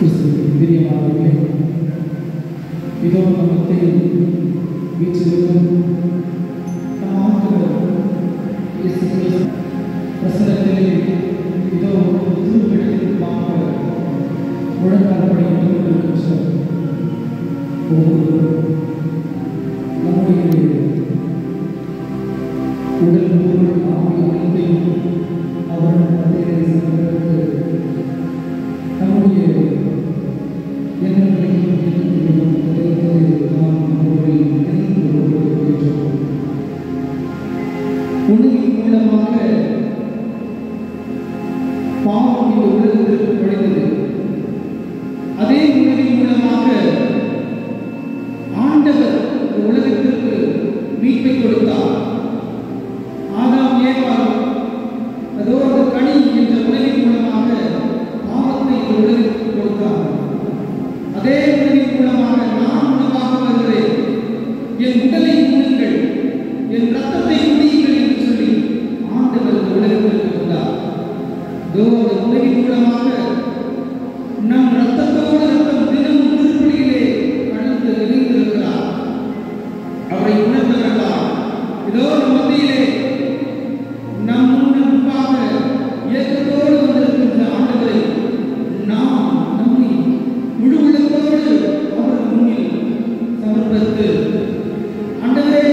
கிறிஸ்துவின் பிரியமானவர்களே இதோ நம் மத்தியில் வீற்றிருக்கும் நம் ஆண்டவர் இயேசு கிறிஸ்து பிரசனத்திலே இதோ திருப்பிடத்தில் பார்க்க முழங்கால்படி இருக்கின்ற ஒவ்வொருவரும் நம்முடைய உடல் பொருள் ஆவி அனைத்தையும் அவர்கள் மத்தியிலே சமர்ப்பித்து நம்முடைய எண்ணங்களையும் எண்ணங்களையும் நிறைவேற்றி நாம் அவர்களை நினைந்து கொண்டிருக்கின்றோம். உணவின் மூலமாக பாவம் இந்த உலகத்திற்கு நுழைந்தது அதே உணவின் மூலமாக ஆண்டவர் இந்த உலகத்திற்கு மீட்பை கொடுத்தார் ஆதாம் ஏவாள் அதோ அந்த கனி என்ற உணவின் மூலமாக பாவத்தை இந்த உலகிற்கு கொடுத்தார் அதே உணவின் மூலமாக நான் உணவாக வருகிறேன் என் உடலை உண்ணுங்கள் என் ரத்தத்தை குடியுங்கள் என்று சொல்லி ஆண்டவர் இந்த உலகத்திற்கு வந்தார் இதோ அந்த உணவின் மூலமாக நம் ரத்தத்தோடு ரத்தம் தினமும் திருப்பலியிலே கலந்து இணைந்திருக்கிறார் அவரை உணர்ந்தவர்களால் இதோ நம் மத்தியிலே நம் முன் முன்பாக இயக்கத்தோடு வந்திருக்கின்ற ஆண்டவரை நாம் நம்மை முழு உள்ளத்தோடு அவர் முன்னில் சமர்ப்பித்து ஆண்டவரே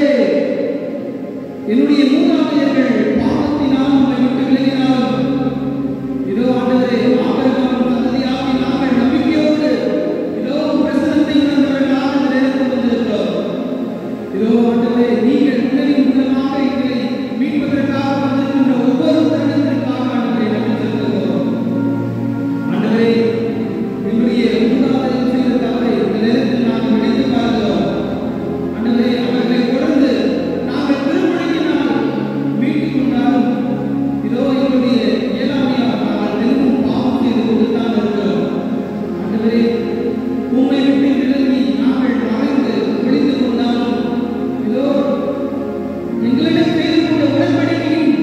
என்னுடைய மூதாதையர்கள் பாவத்தினால் உங்களை விட்டு விலகினாலும் இதோ ஆண்டவரே ஆபிரகாம் சந்ததியாகி நாங்கள் நம்பிக்கையோடு இதோ பிரசனத்தை உணர்ந்தவர்களாக இந்த நேரத்தில் வந்திருக்கிறோம் இதோ ஆண்டவரே நீங்கள் உணவின் மூலமாக எங்களை மீட்பதற்காக வந்திருக்கின்ற ஒவ்வொரு தருணத்திற்காக ஆண்டவரை நன்றி செலுத்துகிறோம் ஆண்டவரே என்னுடைய மூதாதையர் செய்த தவறை இந்த நேரத்தில் நாங்கள் நினைத்து பார்க்கிறோம் ஆண்டவரே அவர்களை தொடர்ந்து நாங்கள் திருமணியினால் மீட்டுக் கொண்டாலும் இதோ எங்களுடைய இயலாமையால் நாங்கள் தினமும் பாவம் செய்து கொண்டுதான் இருக்கிறோம் ஆண்டவரே உம்மை விட்டு விலகி நாங்கள் மறைந்து ஒளிந்து கொண்டாலும் இதோ எங்களிடம் செய்து கொண்ட உடன்படிக்கையின்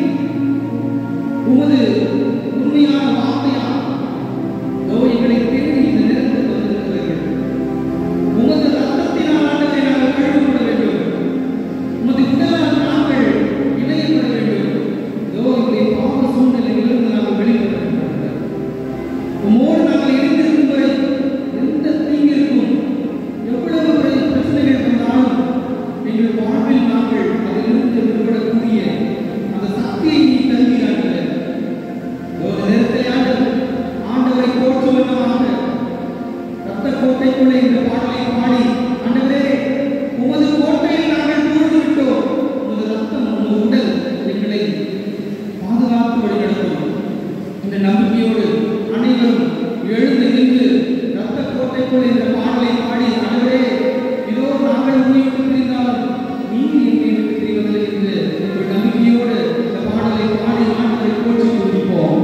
உமது உண்மையான வார்த்தையால் இதோ எங்களை தேடி இந்த நேரத்தில் வந்திருக்கிறார்கள் உமது ரத்தத்தினால் ஆண்டவரை நாங்கள் கழுவப்பட வேண்டும் உமது உடலால் நாங்கள் இணையப்பட வேண்டும் இதோ எங்களுடைய பாவ சூழ்நிலைகளிலிருந்து நாங்கள் வெளிப்பட வேண்டும் உம்மோடு நாங்கள் இணைந்திருக்கும் வரை எந்த தீங்கிற்கும் எவ்வளவு பெரிய பிரச்சனைகள் வந்தாலும் எங்கள் வாழ்வில் நாங்கள் அதிலிருந்து விடுபடக்கூடிய அந்த சக்தியை நீ தருகிறார்கள் ஒரு நேரத்தில் ஆண்டவர் ஆண்டவரை போற்று வண்ணமாக ரத்த கோட்டைக்குள்ளே இந்த பாடலை பாடி ஆண்டவரே உமது கோட்டையில் நாங்கள் புகுந்து விட்டோம் உமது ரத்தம் உமது உடல் எங்களை பாதுகாத்து வழிநடத்தும் இந்த நம்பிக்கையோடு அனைவரும் எழுந்து நின்று ரத்த கோட்டைக்குள் இந்த பாடலை பாடி ஆண்டவரே இதோ நாங்கள் உண்மை விட்டு பிரிந்தாலும் நீர் எங்களை விட்டு பிரிவதில்லை என்று எங்கள் நம்பிக்கையோடு இந்த பாடலை பாடி ஆண்டவரை போற்றி துதிப்போம்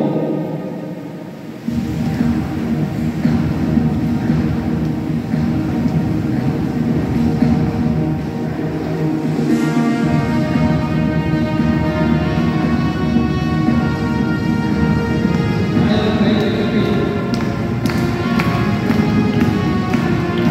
ஆண்டவர் கைகளை கட்டி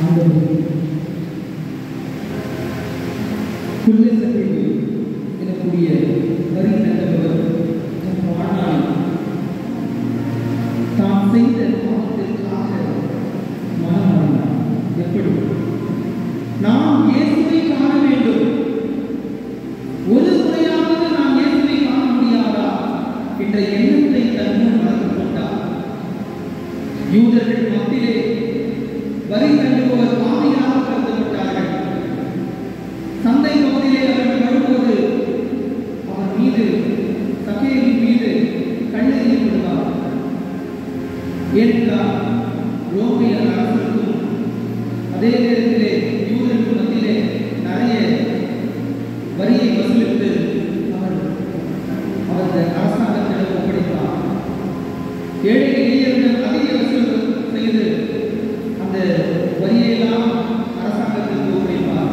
ஆண்டவரே குள்ள சபையில் எனக்குரிய வரி தந்தவர் தன் வாழ்நாள் தாம் செய்த பாவத்திற்காக மனமாறினார் எப்படி நாம் இயேசுவை காண வேண்டும் ஒரு முறையாவது நாம் இயேசுவை காண முடியாதா என்ற எண்ணத்தை தன் முன் வளர்த்து கொண்டார் யூதர்கள் மத்தியிலே வரி தண்டுபவர் பாவியாக கருதப்பட்டார்கள் சந்தை பகுதியிலே அவர்கள் வரும்போது அவர் மீது சகேவின் மீது கல்லெறியப்படுவார் ஏனென்றால் ரோமிய அரசுக்கும் அதே நேரத்திலே யூதர்கள் மத்தியிலே நிறைய வரியை வசூலித்து அவர் அவரது அரசாங்கத்திடம் ஒப்படைத்தார் ஏழை எளியவர்கள் அதிக வசூல் செய்து அந்த வரியெல்லாம் அரசாங்கத்திற்கு ஒப்படைப்பார்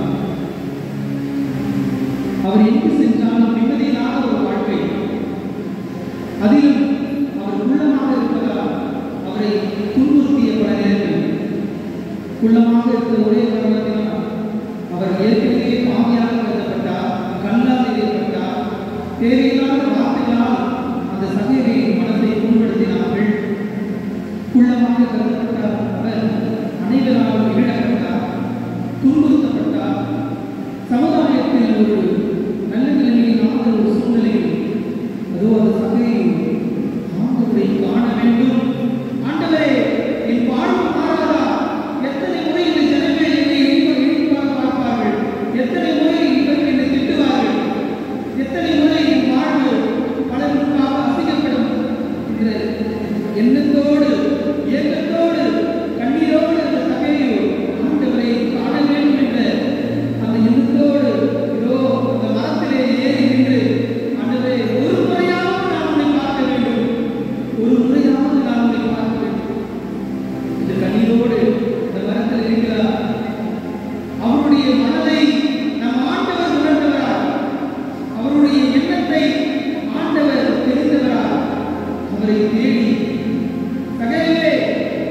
அவர் எங்கு சென்றாலும் நிம்மதியில்லாத ஒரு வாழ்க்கை அதிலும் அவர் உள்ளமாக இருப்பதால் அவரை துன்புறுத்திய பல நேரங்கள் குள்ளமாக இருக்கிற ஒரே காரணத்தினால் அவர் ஏற்கனவே பாவியாக கருதப்பட்டார் கல்லால் எறியப்பட்டார் தேவையில்லாத வார்த்தைகளால் அந்த சகேரியின் மனதை புண்படுத்தினார்கள் குள்ளமாக கருதப்பட்டார் அவர் அனைவராலும் இகழப்பட்டார் துன்புறுத்தப்பட்டார் சமுதாயத்தில் ஒரு நல்ல நிலைமையில் இல்லாத ஒரு சூழ்நிலையில் அதோ அந்த சபையை ஆண்டவரை காண வேண்டும் ஆண்டவரே என் வாழ்வு மாறாதா எத்தனை முறை இந்த ஜனங்கள் என்னை இழிவ- இழிவாக பார்ப்பார்கள் எத்தனை முறை இவர்கள் என்னை திட்டுவார்கள் எத்தனை முறை என் வாழ்வு பலர் முன்பாக அசிங்கப்படும் என்ற எண்ணத்தோடு ஏக்கத்தோடு கண்ணீரோடு அந்த சபையை ஆண்டவரை காண வேண்டும் என்ற அந்த எண்ணத்தோடு இதோ அந்த மரத்திலே ஏறி நின்று ஆண்டவரே ஒரு முறையாவது நான் உன்னை பார்க்க வேண்டும் ஒரு முறையாவது நான் உன்னை பார்க்க வேண்டும் இந்த கண்ணீரோடு இந்த மரத்தில் இருக்கிறார் அவருடைய மனதை நம் ஆண்டவர் உணர்ந்தவரா அவருடைய எண்ணத்தை ஆண்டவர் தெரிந்தவரா அவரை தேடி சகையிலே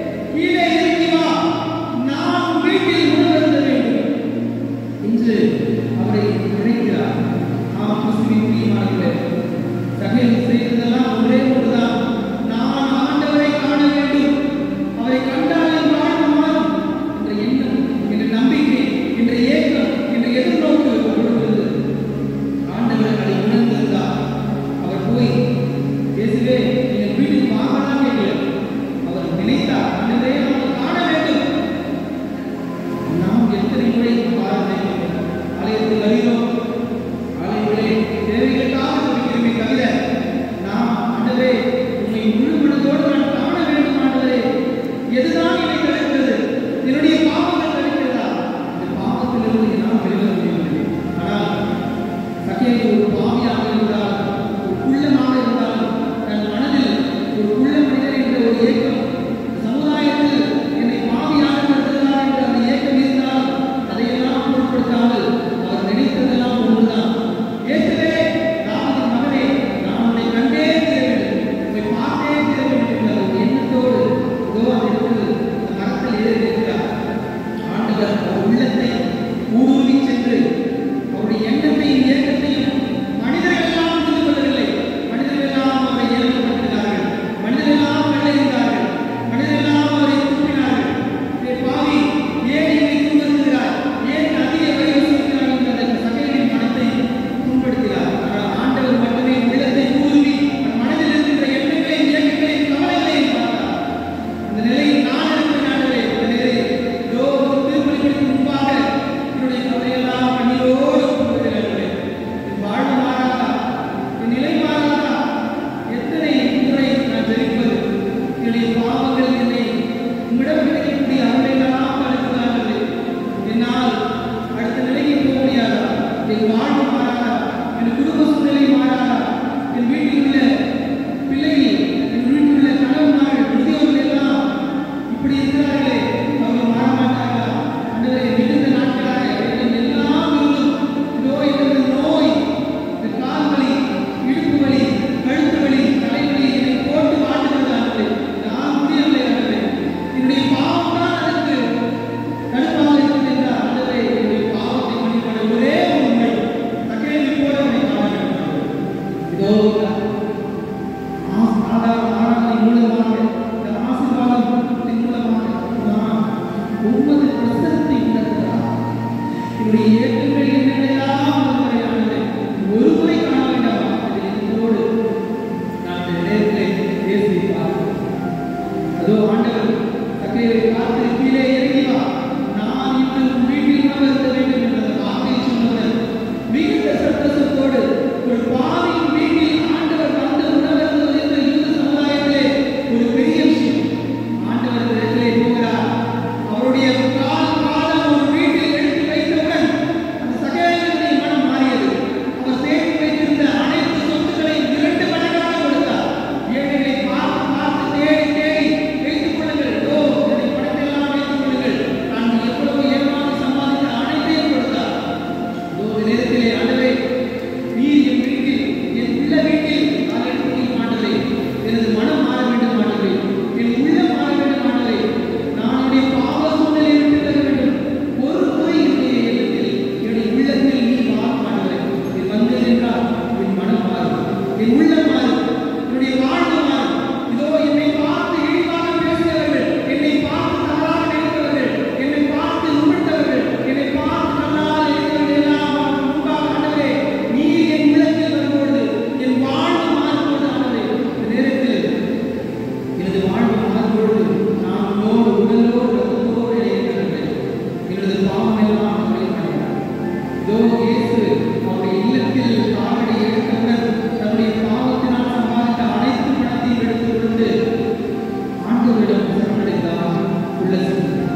ஆண்டவர் சக்கையை பார்த்து கீழே இறங்கி வா நான் இன்று உன் வீட்டில் உணவருந்த வேண்டும் என்ற அந்த வார்த்தையை சொன்னவர் மிகுந்த சந்தோஷத்தோடு ஒரு பாவியின் வீட்டில் ஆண்டவர் வந்து உணவருந்துவது என்ற யூத சமுதாயத்திலே ஒரு பெரிய விஷயம் ஆண்டவர் இந்த இடத்திலே போகிறார் அவருடைய கால் பாதம் ஒரு வீட்டில் எடுத்து வைத்தவுடன் அந்த சகையனுடைய மனம் மாறியது அவர் சேர்த்து வைத்திருந்த அனைத்து சொத்துக்களையும் இரண்டு மடங்காக கொடுத்தார் ஏழைகளை பார்த்து பார்த்து தேடி தேடி வைத்துக் கொள்ளுங்கள் ஓ என்னை பணத்தையெல்லாம் வைத்துக் கொள்ளுங்கள் நான் எவ்வளவு ஏமாற்றி சம்பாதித்த அனைத்தையும் கொடுத்தார் இதோ இந்த நேரத்திலே ஆண்டவரே நீர் என் வீட்டில் என் உள்ள வீட்டில் நான் எடுத்து ஆண்டவரே எனது மனம் மாற வேண்டும் ஆண்டவரே என் உள்ளம் மாற வேண்டும் ஆண்டவரே நான் என்னுடைய பாவ சூழ்நிலையை விட்டு தர வேண்டும் ஒரு முறை என்னுடைய எண்ணத்தில் என்னுடைய உள்ளத்தில் நீ மாறும் ஆண்டவரே நீ வந்தது என்றால் என் மனம் மாறும் என் உள்ளம் மாறும் என்னுடைய வாழ்வு மாறும் இதோ என்னை பார்த்து இழிவாக பேசுகிறவர்கள் என்னை பார்த்து தவறாக நினைத்தவர்கள் என்னை பார்த்து உமிழ்ந்தவர்கள் என்னை பார்த்து கண்ணால் எரிந்தவர்கள் எல்லாம் முன்பாக ஆண்டவரே நீர் என் உள்ளத்தில் வரும்பொழுது என் வாழ்வு மாறும்போது ஆண்டவரே இந்த நேரத்தில் எனது வாழ்வு மாறும்பொழுது நான் உன்னோடு உடலோடு ரத்தத்தோடு இணைந்திருக்கிறேன் எனது பாவம் எல்லாம் மறைக்கப்படும் இதோ இயேசு அவருடைய இல்லத்தில் காவடி எடுத்தவுடன் தன்னுடைய பாவத்தினால் சம்பாதித்த அனைத்து பணத்தையும் எடுத்து கொடுத்து ஆண்டவரிடம் சரணடைந்தார் உள்ள சென்றார்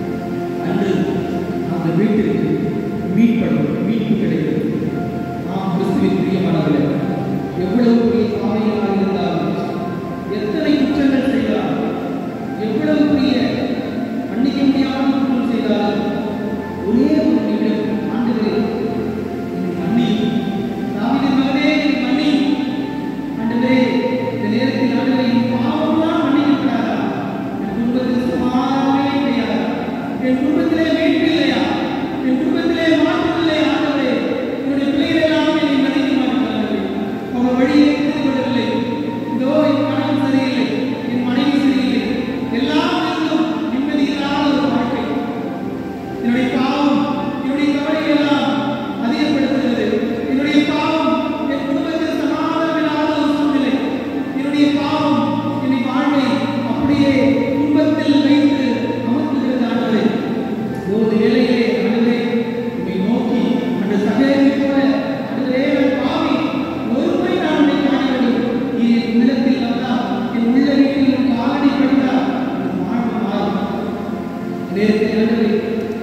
அன்று அந்த வீட்டிற்கு மீட்படும் மீட்பு கிடைத்தது நாம் கிறிஸ்துவின் பிரியமானவர்களே எவ்வளவு பெரிய பாவைகளாக இருந்தாலும் எத்தனை குற்றங்கள் செய்தாலும் எவ்வளவு பெரிய மன்னிக்க முடியாத குற்றம் செய்தாலும் ஒரே ஒரு நிமிடம் ஆண்டவரே என்னை மன்னியும் தாவீதின் மகனே என்னை மன்னியும் ஆண்டவரே இந்த நேரத்தில் ஆண்டவரே என் பாவம்லாம் மன்னிக்கப்படாதா என் குடும்பத்தில் சமாதானமே கிடையாதா என் குடும்பத்திலே மீட்பு இல்லையா என் குடும்பத்திலே மாற்றம் இல்லையா ஆண்டவரே என்னுடைய பிள்ளைகள் எல்லாம் என்னை மன்னிக்க மாட்டார்கள் அவங்க வழியை தெரிந்து கொள்ளவில்லை இதோ என் கணவன் சரியில்லை என் மனைவி சரியில்லை எல்லாம் இருந்தும் நிம்மதி இல்லாத ஒரு வாழ்க்கை என்னுடைய பாவம் என்னுடைய கவலைகள் எல்லாம் அதிகப்படுத்துகிறது என்னுடைய பாவம் என் குடும்பத்தில் சமாதானம் இல்லாத ஒரு சூழ்நிலை என்னுடைய பாவம் என்னை வாழ்வை அப்படியே துன்பத்தில் வைத்து அமர்த்துகிறது ஆண்டவரே ஒரு வேளையிலே ஆண்டவரே உம்மை நோக்கி அந்த சகையை போல ஆண்டவரே நான் பாவி ஒரு முறை நான் உன்னை காண வேண்டும் நீ என் உள்ளத்தில் வந்தால் என் உள்ள வீட்டில் உன் காலடி படுத்தால் என் வாழ்வு மாறும் நேரத்தை ஆண்டவரே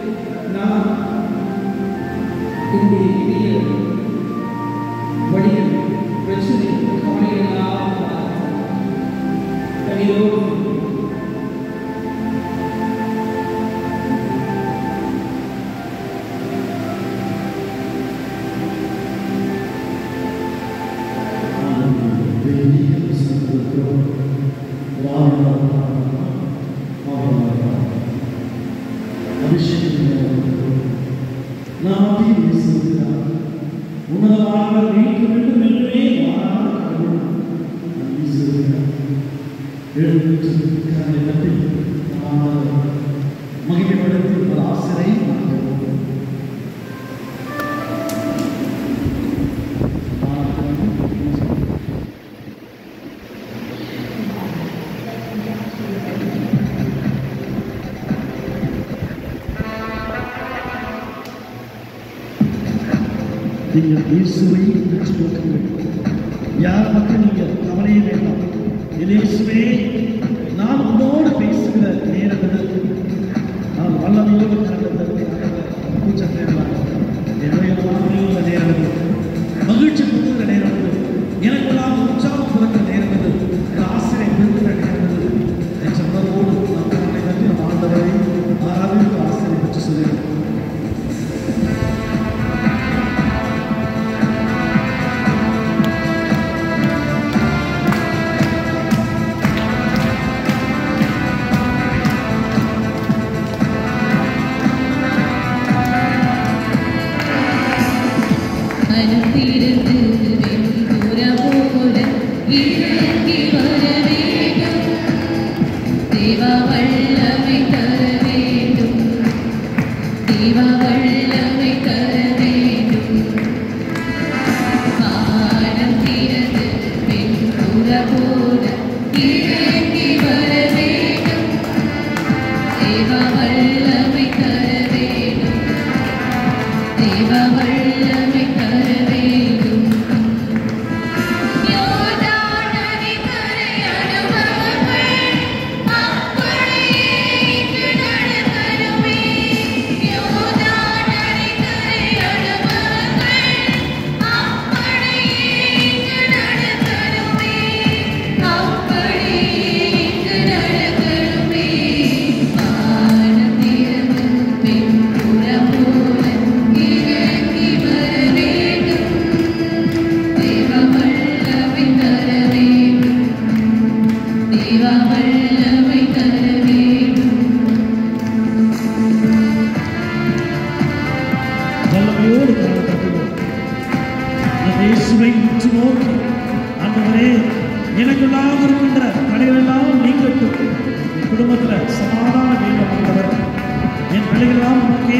நான் என்னுடைய இதய வழிகள் பிரச்சனை கவலைகள் எல்லாம் கனிவோடு மகிழ்ப்படுத்தி ஒரு ஆசிரை நீங்கள் இயேசுவை உற்று நோக்குங்கள் யார் பக்கம் நீங்கள் கவலையே வேண்டாம் என் இயேசுவே நான் உன்னோடு பேசுகிற நேரம் இது நான் வல்லமையோடு கலந்ததற்கு கூச்சம் நேரம் என்னுடைய வாழ்க்கையில் நேரம் இது மகிழ்ச்சி கொடுக்கிற நேரம் இது எனக்கெல்லாம் உற்சாகம் கொடுக்கிற நேரம் இது என் ஆசிரியை பெறுகிற நேரம் இது என் சொன்னதோடு நான் தன்னை பற்றி நம் ஆண்டவரை ஆராதித்து ஆசிரியை பற்றி சொல்லுகிறேன் ஆ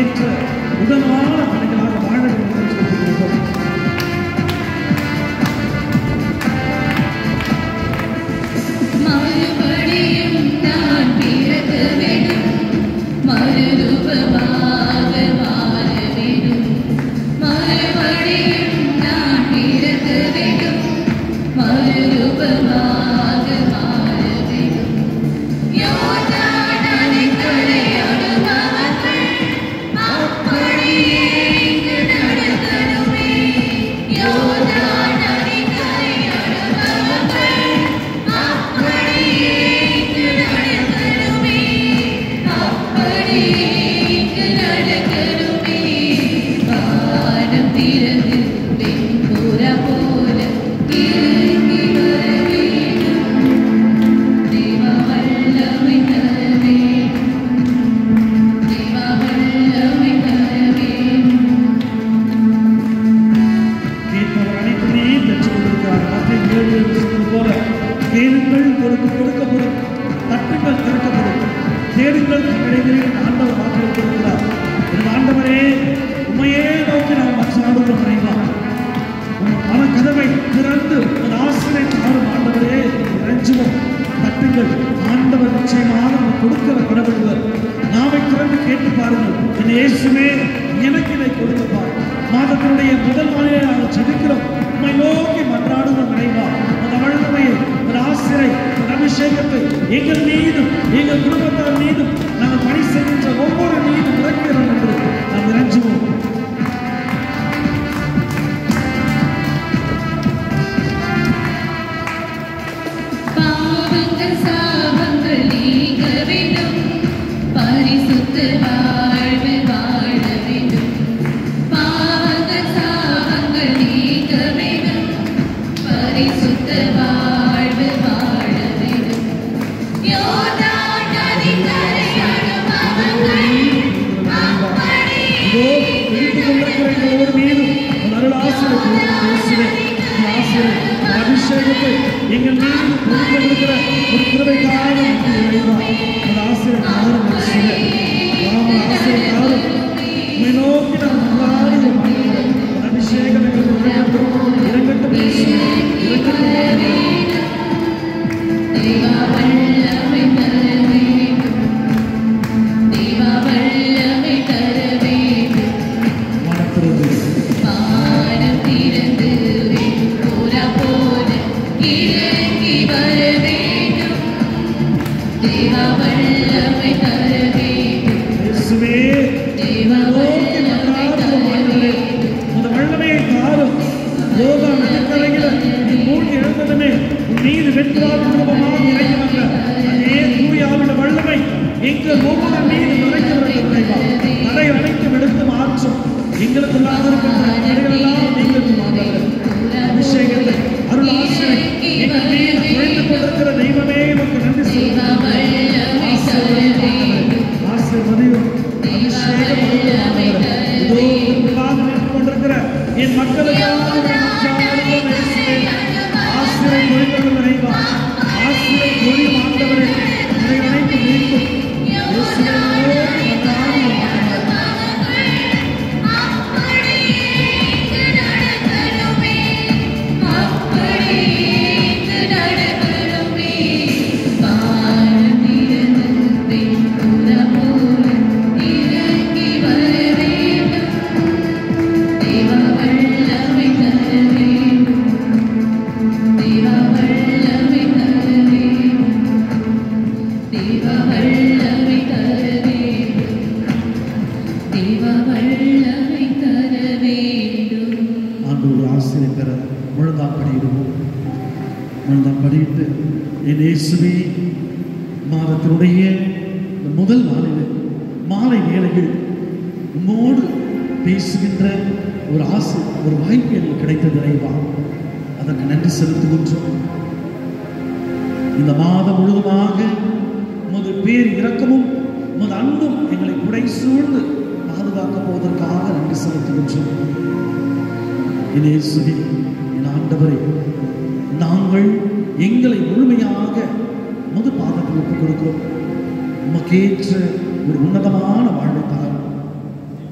உமக்கேற்ற உடனான பிள்ளைகளாக வாழ வேண்டும் என்று சொல்லுகிறோம் மறுபடியும் நான் பிறக்க வேண்டும் மறுரூபமாக மாற வேண்டும் மறுபடியும் நான் பிறக்க வேண்டும் மறுரூபமாக மாற வேண்டும் யோர்தான் நதிக்கரை அனுபவங்கள் அப்படியே இங்கு நடக்கணுமே யோர்தான் நதிக்கரை அனுபவங்கள் அப்படியே இங்கு நடக்கணுமே அப்படியே இங்கு நடக்கணுமே வானம் திறந்து வெண்புறா போல இறங்கி வர வேண்டும் தேவ வல்லமை தர வேண்டும் தேவ வல்லமை தர வேண்டும் கேட்பவர் அனைத்துமே பெற்றுக் கொண்டிருக்கிறார் மற்ற ஏழு சொல்வது போல கேளுங்கள் கொடுக்க கொடுக்கப்படும் தட்டுங்கள் திறக்கப்படும் தேடுங்கள் கிடைக்கிறேன் ஆண்டவர் வாக்களித்திருக்கிறார் என் ஆண்டவரே உண்மையே நோக்கி நாம் மற்ற ஆடுகிறோம் நிறைவா உன் மன கதவை திறந்து உன் ஆசிரை தாரும் ஆண்டவரே இறைஞ்சுவோம் தட்டுங்கள் ஆண்டவர் நிச்சயமாக நமக்கு கொடுக்கிற கடவுள்வர் நாவை திறந்து கேட்டு பாருங்கள் என் இயேசுவே எனக்கு இதை கொடுக்கப்பார் மாதத்தினுடைய முதல் நாளிலே நாங்கள் செதுக்கிறோம் உண்மை நோக்கி மன்றாடுகிறோம் நினைவா அந்த வல்லமையை ஒரு ஆசிரை ஒரு அபிஷேகத்தை எங்கள் மீதும் எங்கள் குடும்பத்தார் மீதும் நாங்கள் பணி செய்கின்ற ஒவ்வொரு மீதும் இறக்கிறோம் என்று நாம் இறைஞ்சுவோம் பாவங்கள் சாபங்கள் நீங்க வேண்டும் பரிசுத்த வாழ்வு வாழ வேண்டும் பாவங்கள் சாபங்கள் நீங்க வேண்டும் பரிசுத்த வாழ்வு வாழ வேண்டும் யோர்தான் நதிக்கரை அனுபவங்கள் இதோ பிடித்துக் கொண்டிருக்கிற இந்த ஒவ்வொரு மீதும் உன் அருள் ஆசிரியர் பேசுவேன் ஆசிரியர் அபிஷேகத்தை எங்கள் மீது பொறுத்திருக்கிற ஒரு கிருபைக்காக உமக்கு இறைவா அந்த ஆசிரியர் காலம் பேசுவேன் ராம ஆசிரியர் காலம் உண்மை நோக்கி நாம் மன்றாடுகிறோம் ஆண்டவரே. அந்த அபிஷேகம் எங்களுக்கு இறங்கட்டும் இறங்கட்டும் பேசுவேன் இறங்கட்டும் தேவ வல்லமை தர வேண்டும் தேவ வல்லமை தர வேண்டும் மனத்திறந்து வானம் திறந்து வெண்புறா போல இறங்கி வர வேண்டும் தேவ வல்லமை தர வேண்டும் இயேசுவே தேவ நோக்கி வல்லமை தர மன்றாடுகிறோம் ஆண்டவரே. வேண்டும் உமது வல்லமையை தாரும் யோகா நடுக்கலையில நீ மூழ்கி எழுந்ததுமே உன் மீது வெற்றால் ரூபமாக இறங்கி வந்த அதே தூயாவிட வல்லமை எங்கள் ஒவ்வொரு மீது நிறைந்து வருகிற தடை அனைத்தும் எடுத்து மாற்றும் எங்களுக்கு இல்லாத இருக்கின்ற தடைகளெல்லாம் நீங்களுக்கு மாற்றவர் அபிஷேகத்தை அருள் ஆசிரியை எங்கள் மீது குறைந்து கொண்டிருக்கிற தெய்வமே உமக்கு நன்றி தேவ வல்லமை தர வேண்டும் ஆசீர்வதியும் அபிஷேகம் கொடுக்கிறவர். இதோ உங்களுக்காக நின்று கொண்டிருக்கிற என் மக்களுக்காக நான் சாடுகிறேன் இயேசுவே. ஆசிரை பொழிந்தவர் நிறைவா ஆசிரை பொழியும் ஆண்டவரே இதை அனைத்து மீட்கும் இயேசுவே நோக்கி மன்றாடுகிறோம் ஆண்டவரே. வல்லமை தர வேண்டும் தேவ வல்லமை தர வேண்டும் ஆண்டோடு ஆசிரியை பெற முழந்தாம் படியிடுவோம் முழந்தாம் படியிட்டு என் இயேசுவே மாதத்தினுடைய இந்த முதல் நாளில் மாலை வேளையில் உம்மோடு பேசுகின்ற ஒரு ஆசை ஒரு வாய்ப்பு எனக்கு கிடைத்தது இறைவா அதற்கு நன்றி செலுத்துகின்றோம் இந்த மாதம் முழுவதுமாக உமது பேர் இரக்கமும் உமது அன்பும் எங்களை குடை சூழ்ந்து பாதுகாக்க போவதற்காக நன்றி செலுத்துகின்றோம் என் இயேசுவே என் ஆண்டவரே நாங்கள் எங்களை முழுமையாக முது பாதத்தில் ஒப்புக் கொடுக்கிறோம் உமக்கேற்ற ஒரு உன்னதமான வாழ்வை தாரும்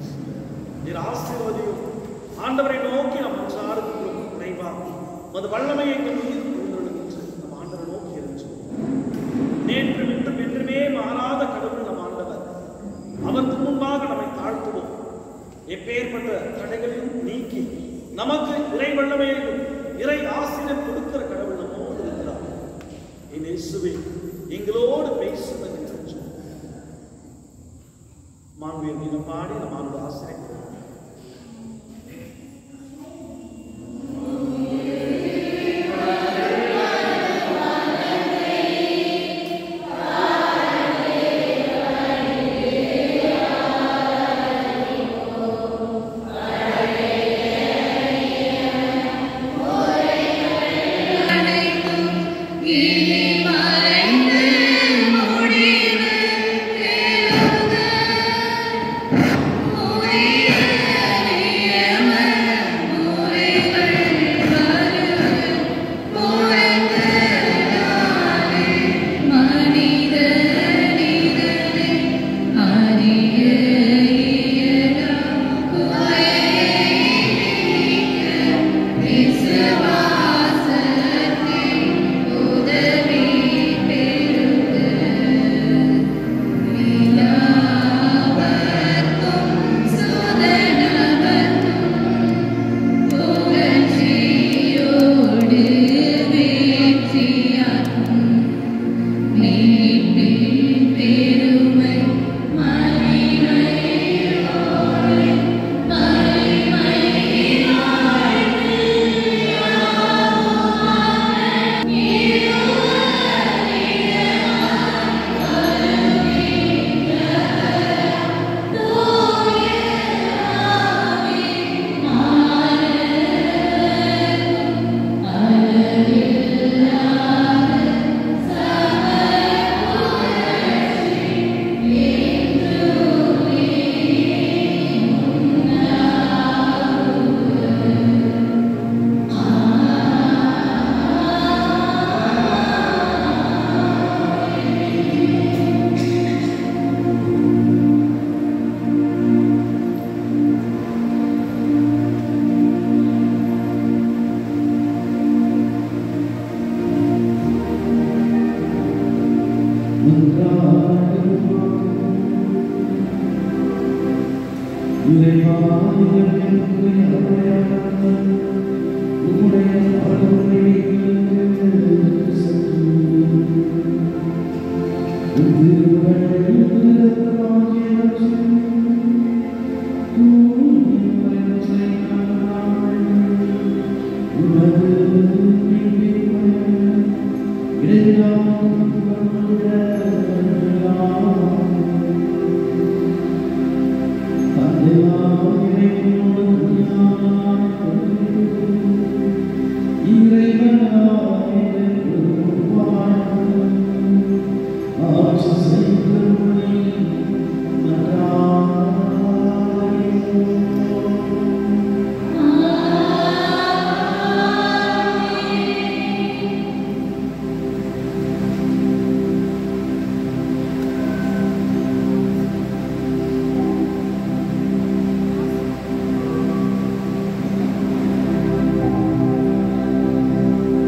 உமது வல்லமையை கொண்டு என்று நம் ஆண்டவர் நோக்கி இருந்துச்சு நேற்று இன்றும் என்றுமே மாறாத கடவுள் நம் ஆண்டவர் அவருக்கு முன்பாக நம்மை தாழ்த்துவோம் எப்பேற்பட்ட தடைகளையும் நீக்கி நமக்கு இறை வல்லமையையும் இறை ஆசிரியர் கொடுக்கிற கடவுள் நம்மோடு இருக்கிறார் என் இயேசுவே எங்களோடு பேசுவது என்று மாண்புயர் கீதம் பாடி நம் ஆண்டு ஆசிரியர் இனி மறைந்து முடிவு பெறுக. உரிய நியம முறைகள் வருக. புறங்களாலே மனிதனிதனை அறிய இயலா குறையை நீக்க விசுவாசத்தின் உதவி பெறுக. விலாவர்க்கும் சுதனவர்க்கும் புகழ்ச்சியோடு வெற்றியாக்கும் மீட்பின் பெருமை மகிமையோடு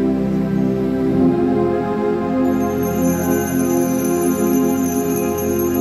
ஆ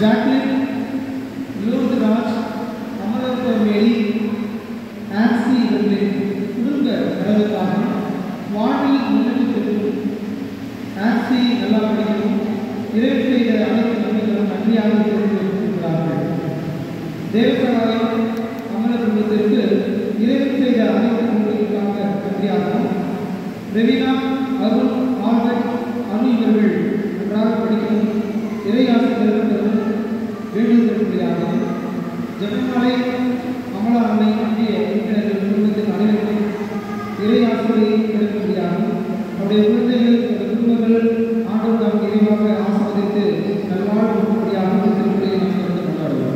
ஜாக்லின் லோகராஜ் அமரப்பமேரி ஆன்சி இவர்களின் குடும்ப நலனுக்காக வாழ்வில் முன்னேற்றி பெறும் ஆன்சி நல்லா படிக்கணும் இறைவன் செய்த அனைத்து நன்மைகளும் நன்றியாக தெரிவித்திருக்கிறார்கள் தேவசகாயம் அமர குடும்பத்திற்கு இறைவன் செய்த அனைத்து நன்மைகளுக்காக நன்றியாகவும் ரெவினா அருண் ஆல்பர்ட் அனு இவர்கள் நன்றாக படிக்கணும் இறை ஆசிரியர்கள் பெறும் வேண்டுதலுக்குரியாகவும் ஜெபமாலை அமலா அன்னை ஆகிய உறுப்பினர்கள் குடும்பத்தின் அனைவருக்கும் இறை ஆசிரியை பெறும்படியாகவும் அவருடைய குழந்தைகள் அவருடைய குடும்பங்கள் ஆண்டவர் நாம் இறைவாக ஆசிர்வதித்து நல்வாழ்வு கொடுக்கும்படியாகவும் திருப்பதியை நாம் தொடர்ந்து கொண்டாடுவோம்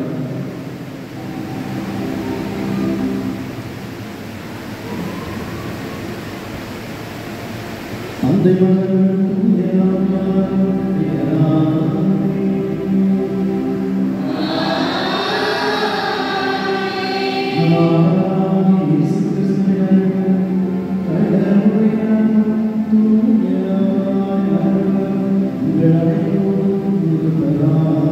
தந்தை மகன் தூய ஆவியார் ஆமென். இயேசு கிறிஸ்துவின் கடவுளின் தூய ஆவியார் உங்கள் அனைவரோடும் இருப்பதாக.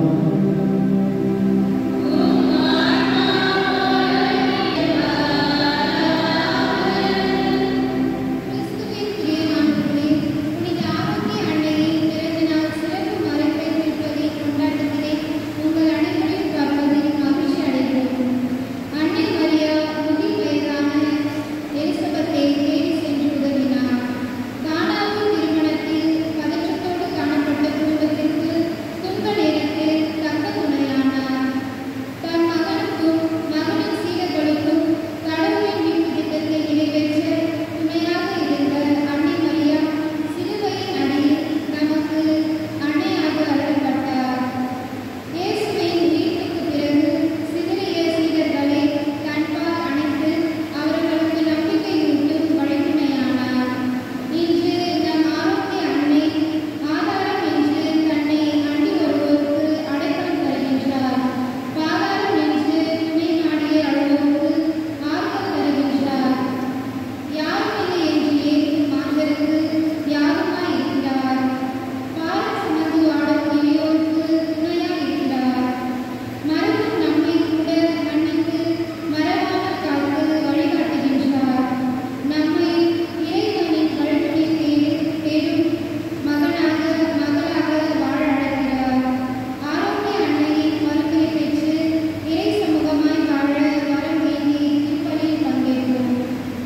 கிறிஸ்துவின் பிரியமானவர்களே, புனித ஆரோக்கிய அன்னையின் பிறந்த நாள் சிறப்பு மறைப்பை திருப்பதி கொண்டாட்டத்திலே உங்கள் அனைவரையும் பார்ப்பதில் மகிழ்ச்சி அடைகிறோம். அன்னை மரியா முதிர் வயதான எலிசபெத்தை தேடி சென்று உதவினார். கானாவின் திருமணத்தில் பதற்றத்தோடு காணப்பட்ட குடும்பத்திற்கு துன்ப நேரத்தில் தக்க துணையானார். தன் மகனுக்கும் மகனின் சீடர்களுக்கும் கடவுளின் மீட்பு திட்டத்தை நிறைவேற்ற துணையாக இருந்த அன்னை மரியா சிலுவையின் அடியில் நமக்கு அன்னையாக அருளப்பட்டார். இயேசுவின் உயிர்ப்புக்குப் பிறகு சிதறிய சீடர்களை தன்பால் அணைத்து அவர்களுக்கு நம்பிக்கையூட்டும் வழித்துணையானார். இன்று நம் ஆரோக்கிய அன்னை ஆதாரம் என்று தன்னை அண்டி வருவோருக்கு அடைக்கலம் தருகின்றார். பாதாளம் என்று துணை நாடிய அழுவோருக்கு ஆறுதல் தருகின்றார். யாருமில்லை என்று ஏங்கும் மாந்தருக்கு யாருமாய் இருக்கிறார். பாரம் சுமந்து வாடும் எளியோருக்கு துணையாய் இருக்கிறார். மறக்கும் நம்மை கூட மன்னித்து மறவாமல் காத்து வழிகாட்டுகின்றார். நம்மை இறைவனின் கழுத்தில் தேடி- தேடும் மகனாக மகளாக வாழ அழைக்கிறார். ஆரோக்கிய அன்னையின் மறுமையை பெற்று இறை சமூகமாய் வாழ வரம் வேண்டி திருப்பலியில் பங்கேற்போம்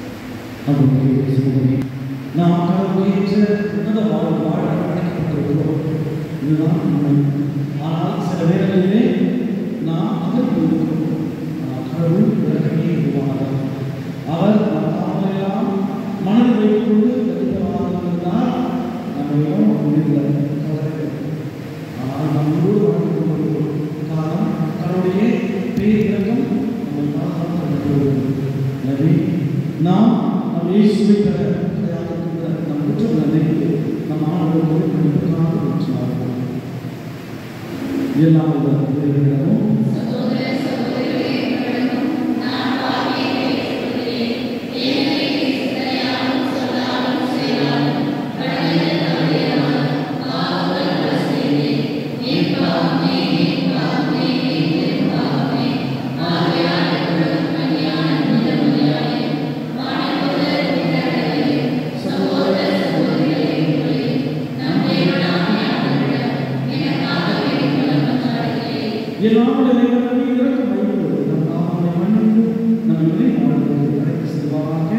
அவருடைய சகோதரி நாம் கடவுளேற்ற உன்னத வாழ் வாழ அழைக்கப்பட்டிருக்கிறோம் இதுதான் உண்மை ஆனால் சில வேளைகளிலே நாம் அதற்கு இருக்கிறோம் ஆனால் கடவுள் உலகமே உருவானவர் அவர் நம் தாமரையெல்லாம் மனதில் வைத்துக் கொண்டு வருகிறவராக இருந்தால் நம்மையும் உயிரில் கவலை ஆனால் நம்மோடு வாழ்ந்து கொண்டிருக்கிறோம் காரணம் கடவுளுடைய பேரிறக்கம் நம்மை பாதுகாத்து எனவே நாம் நம் இயேசுவை பெற தடையாக இருக்கின்ற நம் குற்றம் நினைத்து நம் ஆண்டவரோடு கண்டிப்பாக பெற்றார்கள் எல்லாம் இறைவனிடமும் எல்லாருடைய தேவனே இறக்கம் வைத்து நம் நாமத்தை மன்னித்து நம் இறை வாழ்வுக்கு அழைத்து செல்வாராக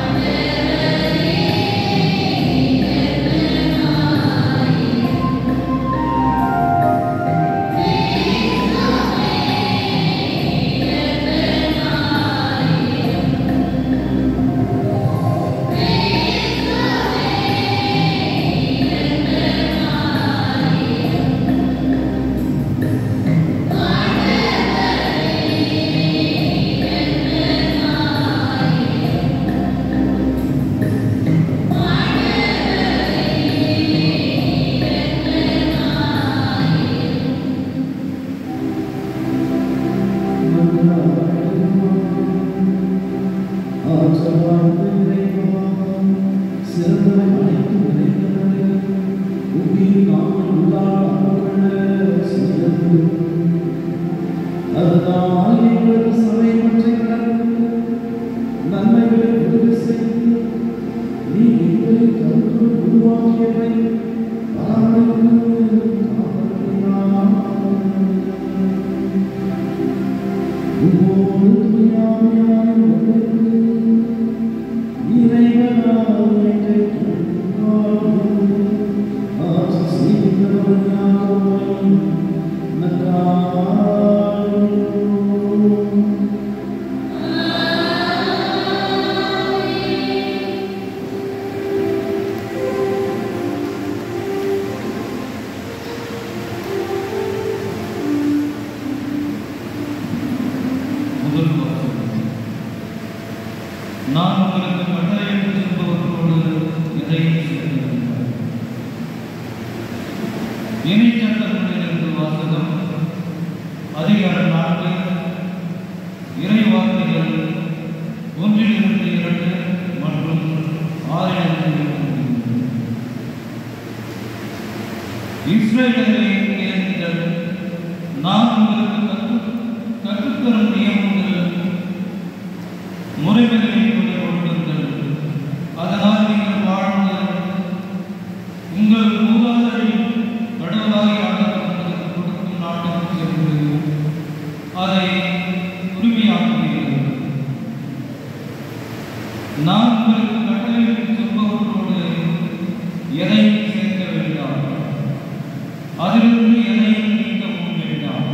ஆண்டவரே முதல் வாசகம். நான் உங்களுக்கு கட்டளையிட்டு இருப்பவர்களோடு எதையும் செய்யவில்லை. இணை சட்டங்களிலிருந்து வாசகம் அதிகாரம் நான்கு இறை வார்த்தைகள் ஒன்றிலிருந்து இரண்டு மற்றும் ஆறிலிருந்து எட்டு. இஸ்ரேலரை கேளுங்கள் நான் உங்களுக்கு கற்று- கற்றுத்தரும் நியமங்கள் முறைமைகளை கொண்டு கொடுங்கள் அதனால் நீங்கள் வாழ்ந்து உங்கள் மூதாதையரின் கடவுளாகிய ஆண்டவர் உங்களுக்கு கொடுக்கும் நாட்டுக்கு சென்று அதை உரிமையாக்குவீர்கள் நான் உங்களுக்கு கட்டளையிட்டு சொல்பவர்களோடு எதையும் சேர்க்க வேண்டாம் அதிலிருந்து எதையும் நீக்கவும் வேண்டாம்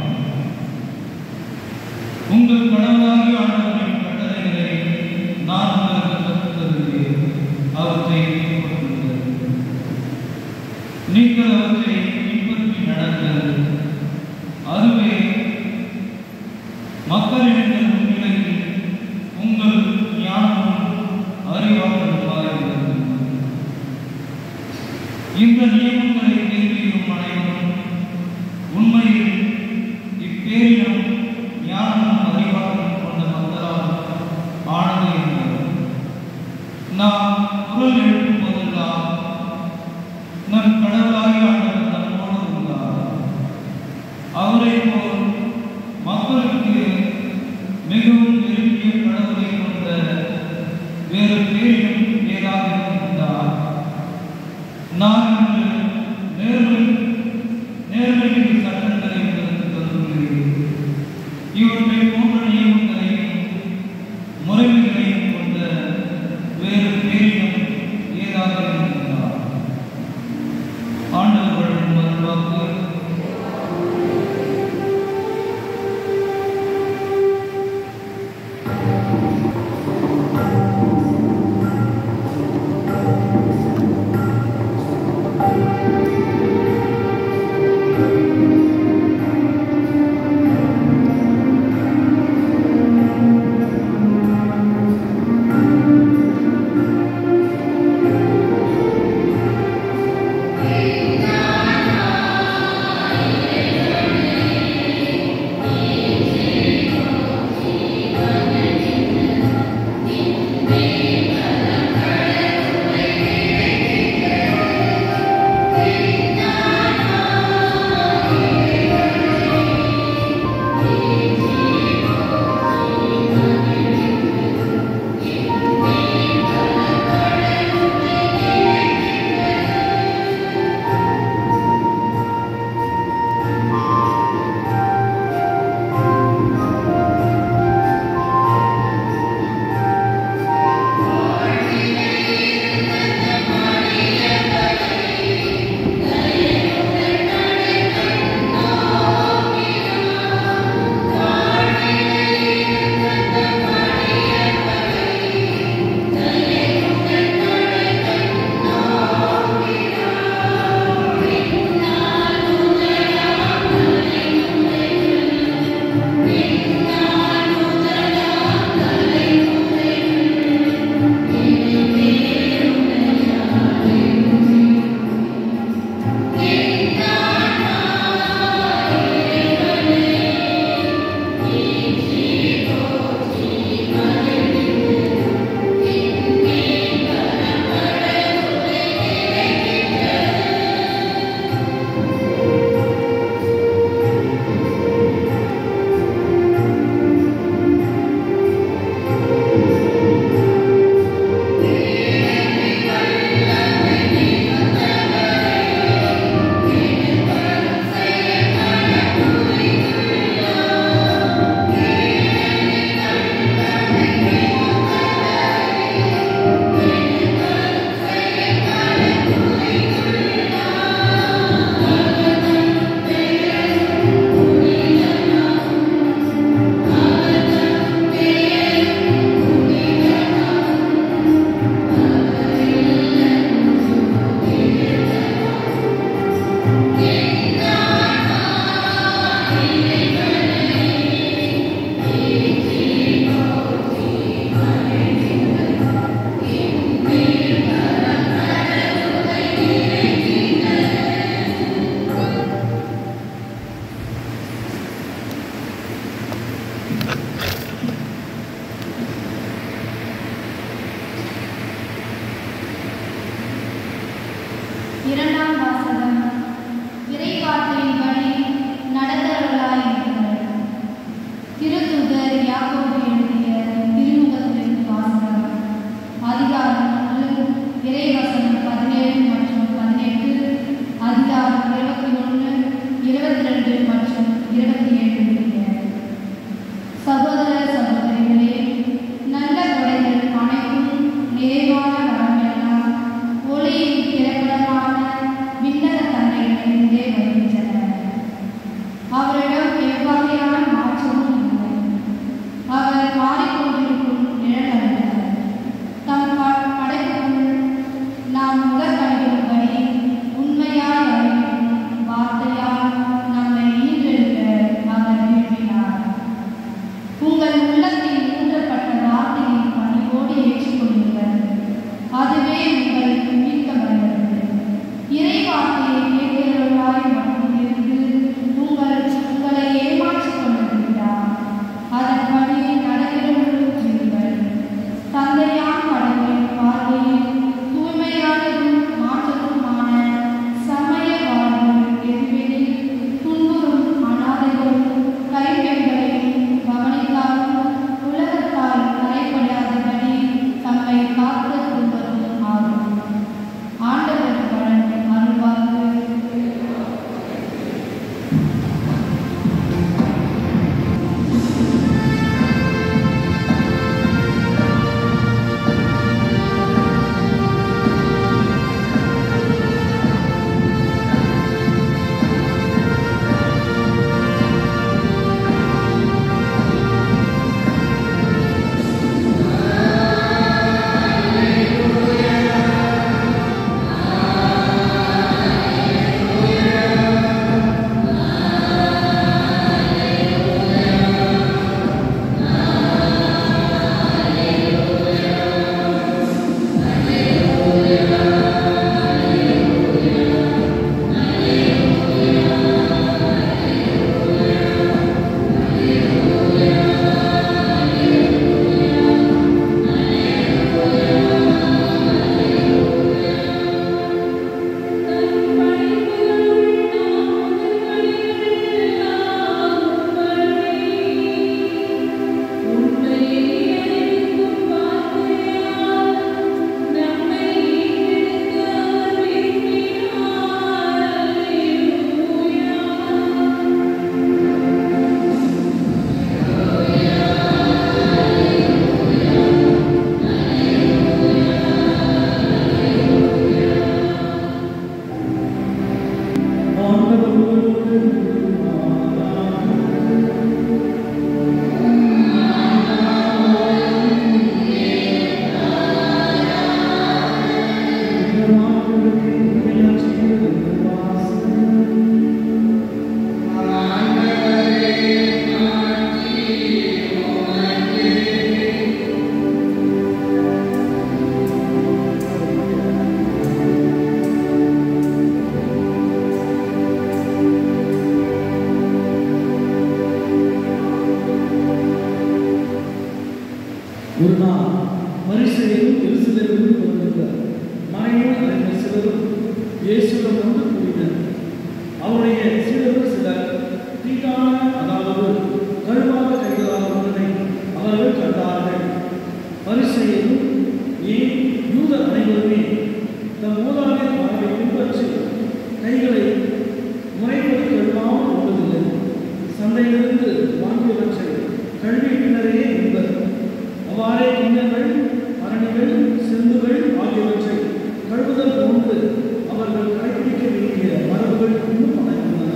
உங்கள் கடவுளாகிய ஆண்டவரின் கட்டளைகளை நான் உங்களுக்கு கற்றுத் தருகிறேன் அவற்றை பின்பற்றுங்கள் நீங்கள் அவற்றை பின்பற்றி நடங்கள் அதுவே மக்களிடங்கள் முன்னிலையில் உங்கள் ஞானமும் அறிவாற்றலுமாயிருக்கிறது இந்த நியமங்களை கேள்வியும் அனைவரும் உண்மையில் இப்பேரினம் ஞானமும் அறிவாற்றலும் கொண்ட மக்களால் ஆனது என்பது நாம் குரல் எழுப்பும் போதெல்லாம் நம் கடவுளாகிய ஆண்டவர் நம்மோடு உள்ளார் அவரை போல் மக்களுக்கு மிகவும் விரும்பிய கடவுளை கொண்ட வேறு பேரிலும் ஏதாவது இருந்தார் நான் இன்று இரண்டாம் வாசகம் இறைவார்த்தையின்படி நடந்தவர்களாய் இருந்தனர். திருத்தூதர் யாக்கோபு எழுதிய திருமுகத்திலிருந்து வாசகம் அதிகாரம் ஒன்று இறைவசனம் பதினேழு மற்றும் பதினெட்டு அதிகாரம் இருபத்தி ஒன்று இருபத்தி ரெண்டு மற்றும் இருபத்தி ஏழு முடிய சகோதர சகோதரிகளே நல்ல கொடைகள் அனைத்தும் நிறைவான வரமெல்லாம் ஒளியின் பிறப்பிடமான விண்ணக தன்மைகளிலிருந்தே வருகின்றன அவரிடம் எவ்வகையான மாற்றமும் இல்லை அவர் மாறிக்கொண்டிருக்கும் நிழலல்ல தம் ப- படைப்புக்குள் நாம் உடற்படும்படி உண்மையாய் அறிவிக்கும் வார்த்தையால் நம்மை ஈன்றெடுக்க அவர் விரும்பினார் உங்கள் உள்ளத்தில் ஊன்றப்பட்ட வார்த்தையை பணிவோடு ஏற்றுக்கொள்ளுங்கள் அதுவே உங்களுக்கு மீட்க வல்லது இறை வார்த்தையை கேட்கிறவர்களாய் மட்டும் இருந்து உங்கள் உங்களை ஏமாற்றிக் கொள்ள வேண்டாம் அதன்படி நடக்கிறவர்களும் இருங்கள் தந்தையாம் கடவுளின் பார்வையில் தூய்மையானதும் மாற்றத்துமான சமய வாழ்வு எதுவெனில் துன்புறும் அனாதைகளும் கைப்பெண்களையும் கவனிக்காமல் உலகத்தால் கரைப்படாதபடி தம்மை காத்து கொள்வதும் ஆகும் ஆண்டவர் வழங்கும் அருள்வாக்கு ஒரு நாள் பரிசையும் எருசலேமிலும் வந்திருந்த மறைநூல் அறிஞர் சிலரும் இயேசுவிடம் வந்து கூறினர் அவருடைய சீடர்கள் சிலர் தீட்டான அதாவது கழுவாத கைகளால் ஒன்றை அவர்கள் கண்டார்கள் பரிசையும் ஏன் யூதர் அனைவருமே தம் மூதாதையர் மரபை பின்பற்றி கைகளை முறைப்படி கழுவாமல் கொண்டதில்லை சந்தையிலிருந்து வாங்கியவற்றை கல்வி பின்னரே என்பர் அவ்வாறே கிண்ணங்கள் அரணிகள் செந்துகள் ஆகியவற்றை கழுவுதல் போன்று அவர்கள் கடைபிடிக்க வேண்டிய மரபுகள் இன்னும் அடங்குள்ளன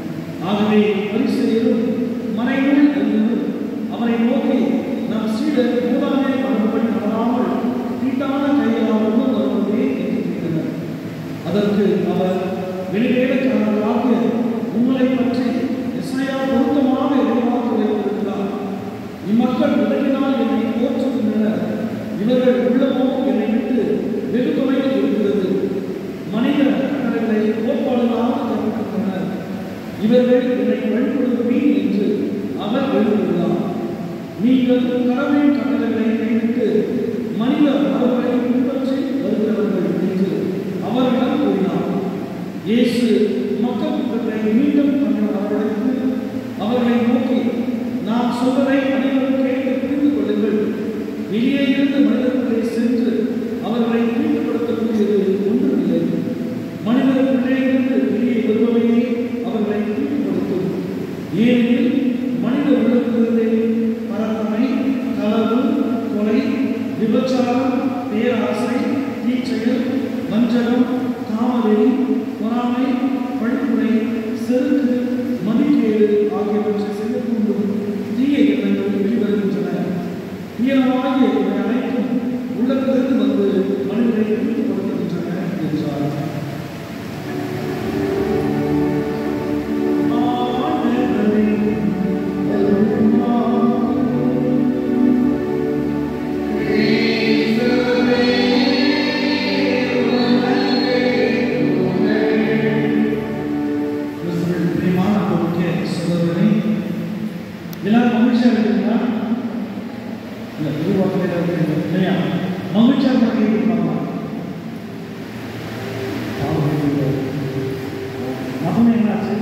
ஆகவே பரிசெயரும் மறைநூல் அறிஞரும் அவரை நோக்கி நம் சீடர் மூதாமே மரபுகள் தவறாமல் தீட்டான கையாளர்களும் வருவதே என்று கேட்டனர் அதற்கு அவர் வெளிவேடக்காரர்களாகிய உங்களை பற்றி இசையா பொருத்தமாக எதிர்பார்த்து வைத்திருக்கிறார் இம்மக்கள் உலகினால் என்னை போற்றுகின்றனர் இவர்கள் உள்ளமோ என்னை விட்டு வெகு தொலைவில் இருக்கிறது மனித கட்டளைகளை கோட்பாடுகளாக கற்பிக்கின்றனர் இவர்கள் என்னை வழிபடுவீன் என்று அவர் எழுதுகிறார் நீங்கள் கடவுளின் கட்டளைகளை கைவிட்டு மனித மரபுகளை பின்பற்றி வருகிறவர்கள் என்று அவரிடம் கூறினார் இயேசு மக்கள் கூட்டத்தை மீண்டும் தங்கள் வரவழைத்து அவர்களை நோக்கி நான் சொல்வதை அனைவரும் கேட்டு புரிந்து கொள்ளுங்கள் வெளியே இருந்து மனிதர்களை சென்று அவர்களை தீட்டுப்படுத்தக்கூடியது ஒன்றுமில்லை மனிதர்களுள்ளே இருந்து வெளியே வருபவையே அவர்களை தீட்டுப்படுத்தும் ஏனெனில் மனித உள்ளத்திலிருந்தே பரத்தமை களவு கொலை விபச்சாரம் பேராசை தீச்செயல் வஞ்சகம் காமவெறி பொறாமை பழிப்புரை செருக்கு மதிக்கேடு ஆகியவற்றை செய்ய தூண்டும் தீய எண்ணங்கள் வெளிவருகின்றன தீயனமாகிய இவை அனைத்தும் உள்ளத்திலிருந்து வந்து மனிதரை தீட்டுப்படுத்துகின்றன என்றார் கிறிஸ்துவின் பிரியமான முக்கிய சகோதரனை எல்லாரும் மகிழ்ச்சியா இருக்கீங்களா இல்ல திருவாக்கில இருக்கீங்க இல்லையா மகிழ்ச்சியா இருக்கீங்களா அப்போ என்னாச்சு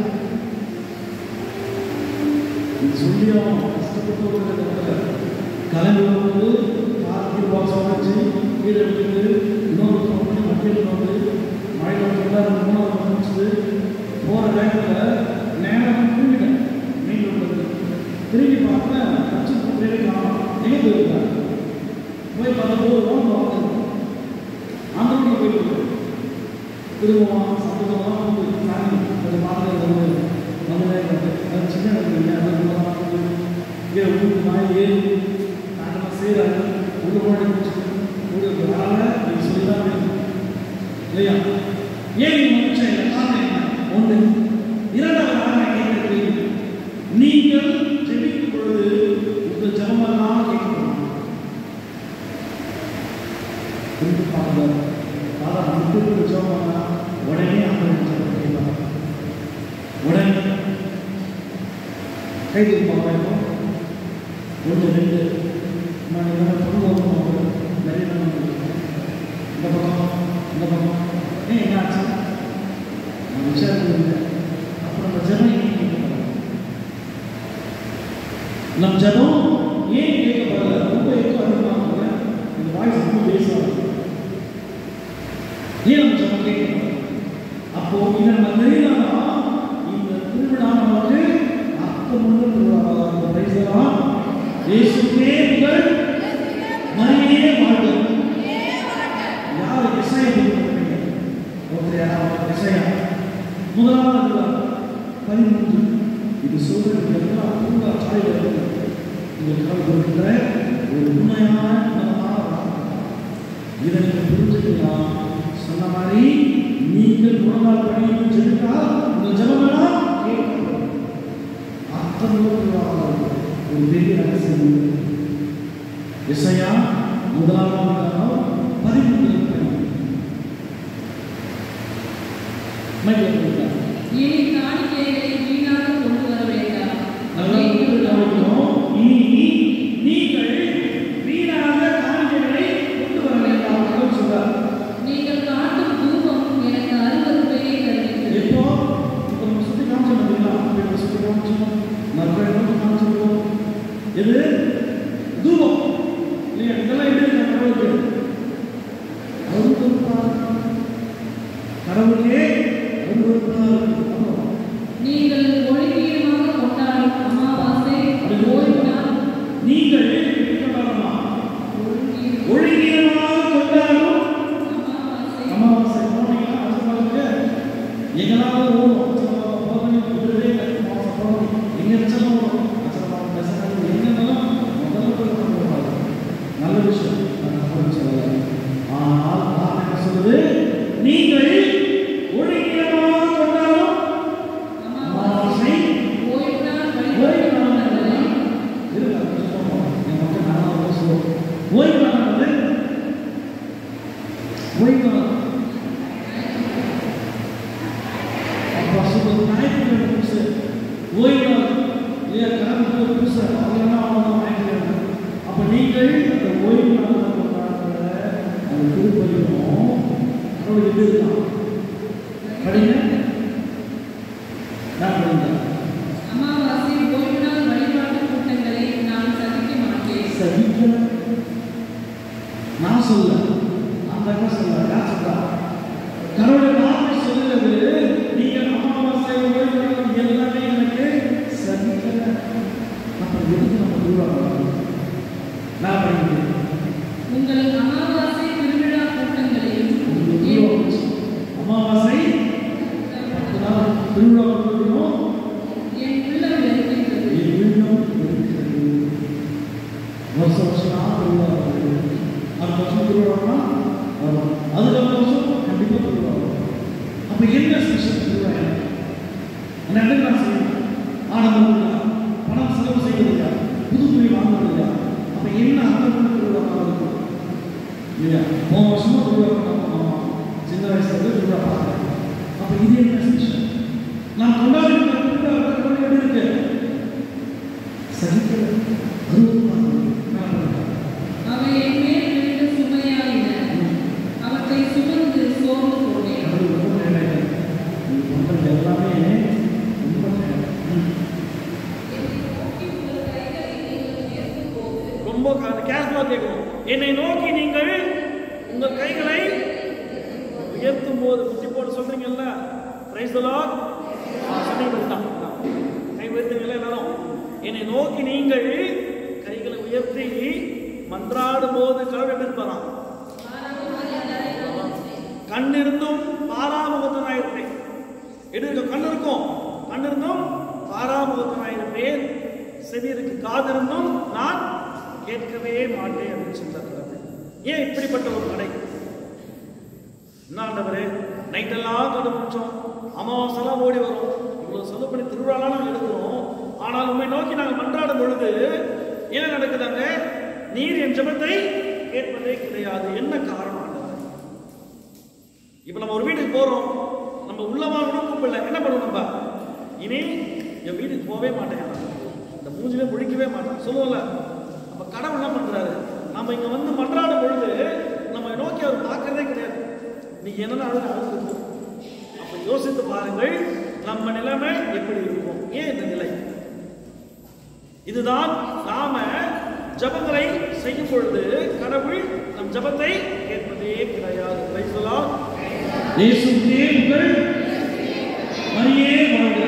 இது சொல்லியும் கஷ்டப்பட்டு இருக்கிறத கலந்து வந்து கார்த்தி பாக்ஸ் வச்சு கீழே விட்டு இன்னொரு வந்து மத்தியில் வந்து மழை வந்து மூணாவது வந்துச்சு போகிற டைமில் நேரம் திரும்பிட்டேன் மீன் உள்ளது திரும்பி பார்த்தேன் கட்சி பேரை காணும் எங்கே போயிருக்கேன் போய் பார்த்தபோது ரோடு வாங்க அந்த ரோட்டில் போயிட்டு திரும்பவும் சந்தோஷமாக வந்து சாமி அது மாதிரி வந்து வந்து அது சின்ன இடத்துல அது இங்கே ஊருக்கு நான் ஏறி நாங்கள் செய்கிறாங்க உள்ள போய் உங்களுக்கு வரல நீங்கள் சொல்லி தான் வேணும். இல்லையா ஏன் நீ மகிழ்ச்சி இல்லை காரணம் என்ன ஒன்று இரண்டாவது காரணம் கேட்க கேள்வி நீங்கள் ஜெபிக்கும் பொழுது உங்கள் ஜபமெல்லாம் கேட்கணும் குறித்து பாருங்க அதான் முக்கிய ஜபம்னா உடனே அவங்க ஜபம் கேட்கலாம் உடனே கை தூக்குவாங்க ஒன்று ரெண்டு நான் என்ன பொருள் நிறைய நம்ம இந்த பக்கம் இந்த பக்கம் ஏன் என்ன ஆச்சு நான் விசாரித்து இல்லை அப்புறம் நம்ம ஜபம் ஏன் கேட்கப்படல நம் ஜபம் ஏன் கேட்கப்படல ரொம்ப ఎక్కువ அதிகமாக இந்த வாய்ஸ் ரொம்ப பேசுவாங்க ஏன் நம்ம ஜபம் கேட்கப்படல அப்போ இதை நம்ம தெரியலன்னா இந்த திருவிழா நமக்கு அர்த்தமுள்ள திருவிழாவாக இந்த பைசலாம் இயேசுவே உங்கள் மரியே வாழ்க யார் இசையை கொடுக்குறீங்க ஒருத்தர் யாராவது இசையா முதலாவது அதிகாரம் பதிமூன்று இது சொல்றது எல்லாம் பூங்கா சாலையில் இருக்கு இந்த கால் கொடுக்கிற ஒரு உண்மையான உணவான வார்த்தை இதை நீங்கள் புரிஞ்சுக்கலாம் சொன்ன மாதிரி நீங்கள் முழங்கால் பணியும் ஜெபித்தால் உங்கள் ஜெபமெல்லாம் கேட்கப்படும் அர்த்தமுள்ள ஒரு பெரிய ரகசியம் உண்டு. எஸ்ஐயா முதலாவது அதிகாரம் பதிமூன்று மையம் இனி காணிக்கைகளை வீணாக கொண்டு வர வேண்டாம் நல்லா புரிந்து கவனிக்கணும். இனி நீங்கள் வீணாக காரியங்களை கொண்டு வர வேண்டாம் அப்படின்னு சொல்றார். நீங்கள் காட்டும் தூபம் எனக்கு அருவருப்பையே தருகிறது எப்போ? இப்போ நம்ம சுத்தி காமிச்சோம் பார்த்தீங்களா? வீட்டை சுத்தி காமிச்சோம். மறுபடியும் நோக்கி காமிச்சிருக்கோம். எது? தூபம். இல்லையா? இதெல்லாம் எப்படி இருக்கு கடவுளுக்கு? அருவருப்பார். கடவுளே அருவருப்பார். ஆமா. நீங்கள் ஒழுங்கீனமாக கொண்டாடும் அமாவாசை ஓய்வு நாள் நீங்கள் எப்படி கொண்டாடணுமா? ஒழுங்கீனம் ஒழுங்கீனமாக கொண்டாடும் அமாவாசை அமாவாசை போனீங்கன்னா அசம்பாவிக்க எங்கனாவது ஓடும் போகணும் விடுறதே இல்லை அமாவாசை போகணும் எங்கே வச்சாலும் ஓடும் அசம்பாவம் பேசுறாங்க எங்கெல்லாம் முதல்ல போய் உட்காந்து நல்ல விஷயம் நான் அப்படி சொல்லலை ஆனால் நான் என்ன சொல்றது நீங்கள் ஒழுங்கீனமாக கொண்டாடும் அமாவாசை ஓய்வு நாள் வழிபடுகிறவர்களை அப்ப நீங்கள் அந்த ஓய்வு நாள் கொண்டாடுற அந்த திருப்பதியும் கடவுள் எப்படி இருக்கான் படிங்க நான் படிங்க அமாவாசை ஓய்வு நாள் வழிபாட்டு கூட்டங்களை நான் சகிக்க மாட்டேன் சகிக்கல நான் சொல்ல அந்த அக்கா சொல்ல யார் சொல்றா கடவுளுடைய வார்த்தை சொல்லுறது நீங்க அமாவாசை ஓய்வு நாள் எல்லாமே எனக்கு சகிக்கல அப்ப எதுக்கு நம்ம தூரம் வரணும்? நான் படிக்கிறேன் உங்கள் அமாவாசை திருவிழா கூட்டங்களையும் அமாவாசை பத்து நாள் திருவிழா கொடுக்கணும் என் உள்ளம் வெறுக்கின்றது என் உள்ளம் இருக்கிறது வருஷம் வருஷமா திருவிழா வருது அடுத்த வருஷம் திருவிழானா வரும் அதுக்கு வருஷம் கண்டிப்பாக திருவிழா வரும் அப்போ என்ன ஸ்பெஷல் திருவிழா எனக்கு அந்த இடத்துல நான் செய்யணும் ஆடம்பரம் இல்லையா பணம் செலவு செய்வது இல்லையா புது துணி வாங்குவது இல்லையா அப்போ என்ன ஆடம்பரம் திருவிழா இருக்கும் இல்லையா போன வருஷமா திருவிழா பண்ணோம் சின்ன வயசுல இருந்து திருவிழா பார்த்தேன் அப்போ இது என்ன ஸ்பெஷல் நான் கொண்டாடி திருவிழா கொண்டாடி எப்படி இருக்கு சகிக்கல அருவருப்பாக இருக்கு. நான் பண்றேன். அவை என் மேல் விழுந்த சுமையாயின அவற்றை சுமந்து சோர்ந்து போனேன் அது ரொம்ப நேரம் நீ பண்றது எல்லாமே ரொம்ப நேரம். ம். ரொம்ப கேர்ஃபுல்லாக கேட்கணும் என்னை நோக்கி நீங்கள் உங்கள் கைகளை உயர்த்தும் போது குட்டி போட்டு சொல்றீங்கல்ல பிரைஸ் சொன்னீங்க தான் கை உயர்த்துங்களா எல்லாரும் என்னை நோக்கி நீங்கள் கைகளை உயர்த்தி மன்றாடும் போது கடவுள் எப்படி இருப்பாராம் கண் இருந்தும் பாராமுகத்தனாயிருப்பேன் எது கண் இருக்கும் கண் இருந்தும் பாராமுகத்தனாயிருப்பேன் செவி இருக்கு காது இருந்தும் நான் கேட்கவே மாட்டேன் அப்படின்னு சொல்றாரு ஏன் இப்படிப்பட்ட ஒரு கடை என்ன ஆண்டவரே நைட்டெல்லாம் கண்டுபிடிச்சோம் அமாவாசைலாம் ஓடி வரும் இவ்வளவு செலவு பண்ணி திருவிழாலாம் நாங்கள் எடுக்கிறோம் ஆனால் உண்மை நோக்கி நாங்கள் மன்றாடும் பொழுது என்ன நடக்குதாங்க நீர் என் ஜெபத்தை கேட்பதே கிடையாது என்ன காரணம் ஆண்டவரே இப்போ நம்ம ஒரு வீட்டுக்கு போறோம் நம்ம உள்ள வாங்கணும் கூப்பிடல என்ன பண்ணுவோம் நம்ம இனி என் வீட்டுக்கு போகவே மாட்டேன் இந்த மூஞ்சிலே முழிக்கவே மாட்டேன் சொல்லுவோம்ல அப்ப கடவுள் என்ன பண்றாரு நம்ம இங்க வந்து மன்றாடும் பொழுது நம்ம நோக்கி அவர் பார்க்கறதே கிடையாது நீ என்ன அழுது அழுது அப்ப யோசித்து பாருங்கள் நம்ம நிலைமை எப்படி இருக்கும் ஏன் இந்த நிலை இதுதான் நாம ஜபங்களை செய்யும் பொழுது கடவுள் நம் ஜபத்தை கேட்பதே கிடையாது Praise the Lord. இயேசுவே உங்கள் மரியே வாழ்க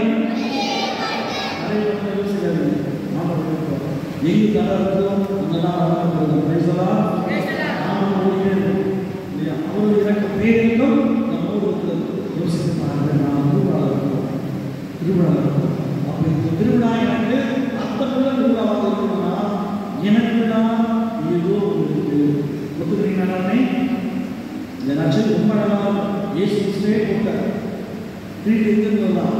அதை நம்ம யோசிக்காதீங்க. நாம இருக்கோம். எங்கு தடை இருக்கோ அங்கெல்லாம் வரணும் Praise the Lord. நாம ஓடிட்டே இருக்கோம். இல்லையா? அவருடைய இறக்க பேரிலும் நம்மோடு இருக்கிறது. யோசித்து பாருங்க நாம் திருவிழா இருக்கோம் திருவிழா இருக்கும் அப்ப இந்த திருவிழா எனக்கு அர்த்தமுள்ள திருவிழாவாக இருக்கணும்னா எனக்கு தான் ஏதோ ஒன்று இருக்கு ஒத்துக்கிறீங்களா நானே ஏதாச்சும் ரொம்ப அழகாக இயேசு கிறிஸ்துவே போட்டார் திருப்பி எங்கிருந்து வந்தான்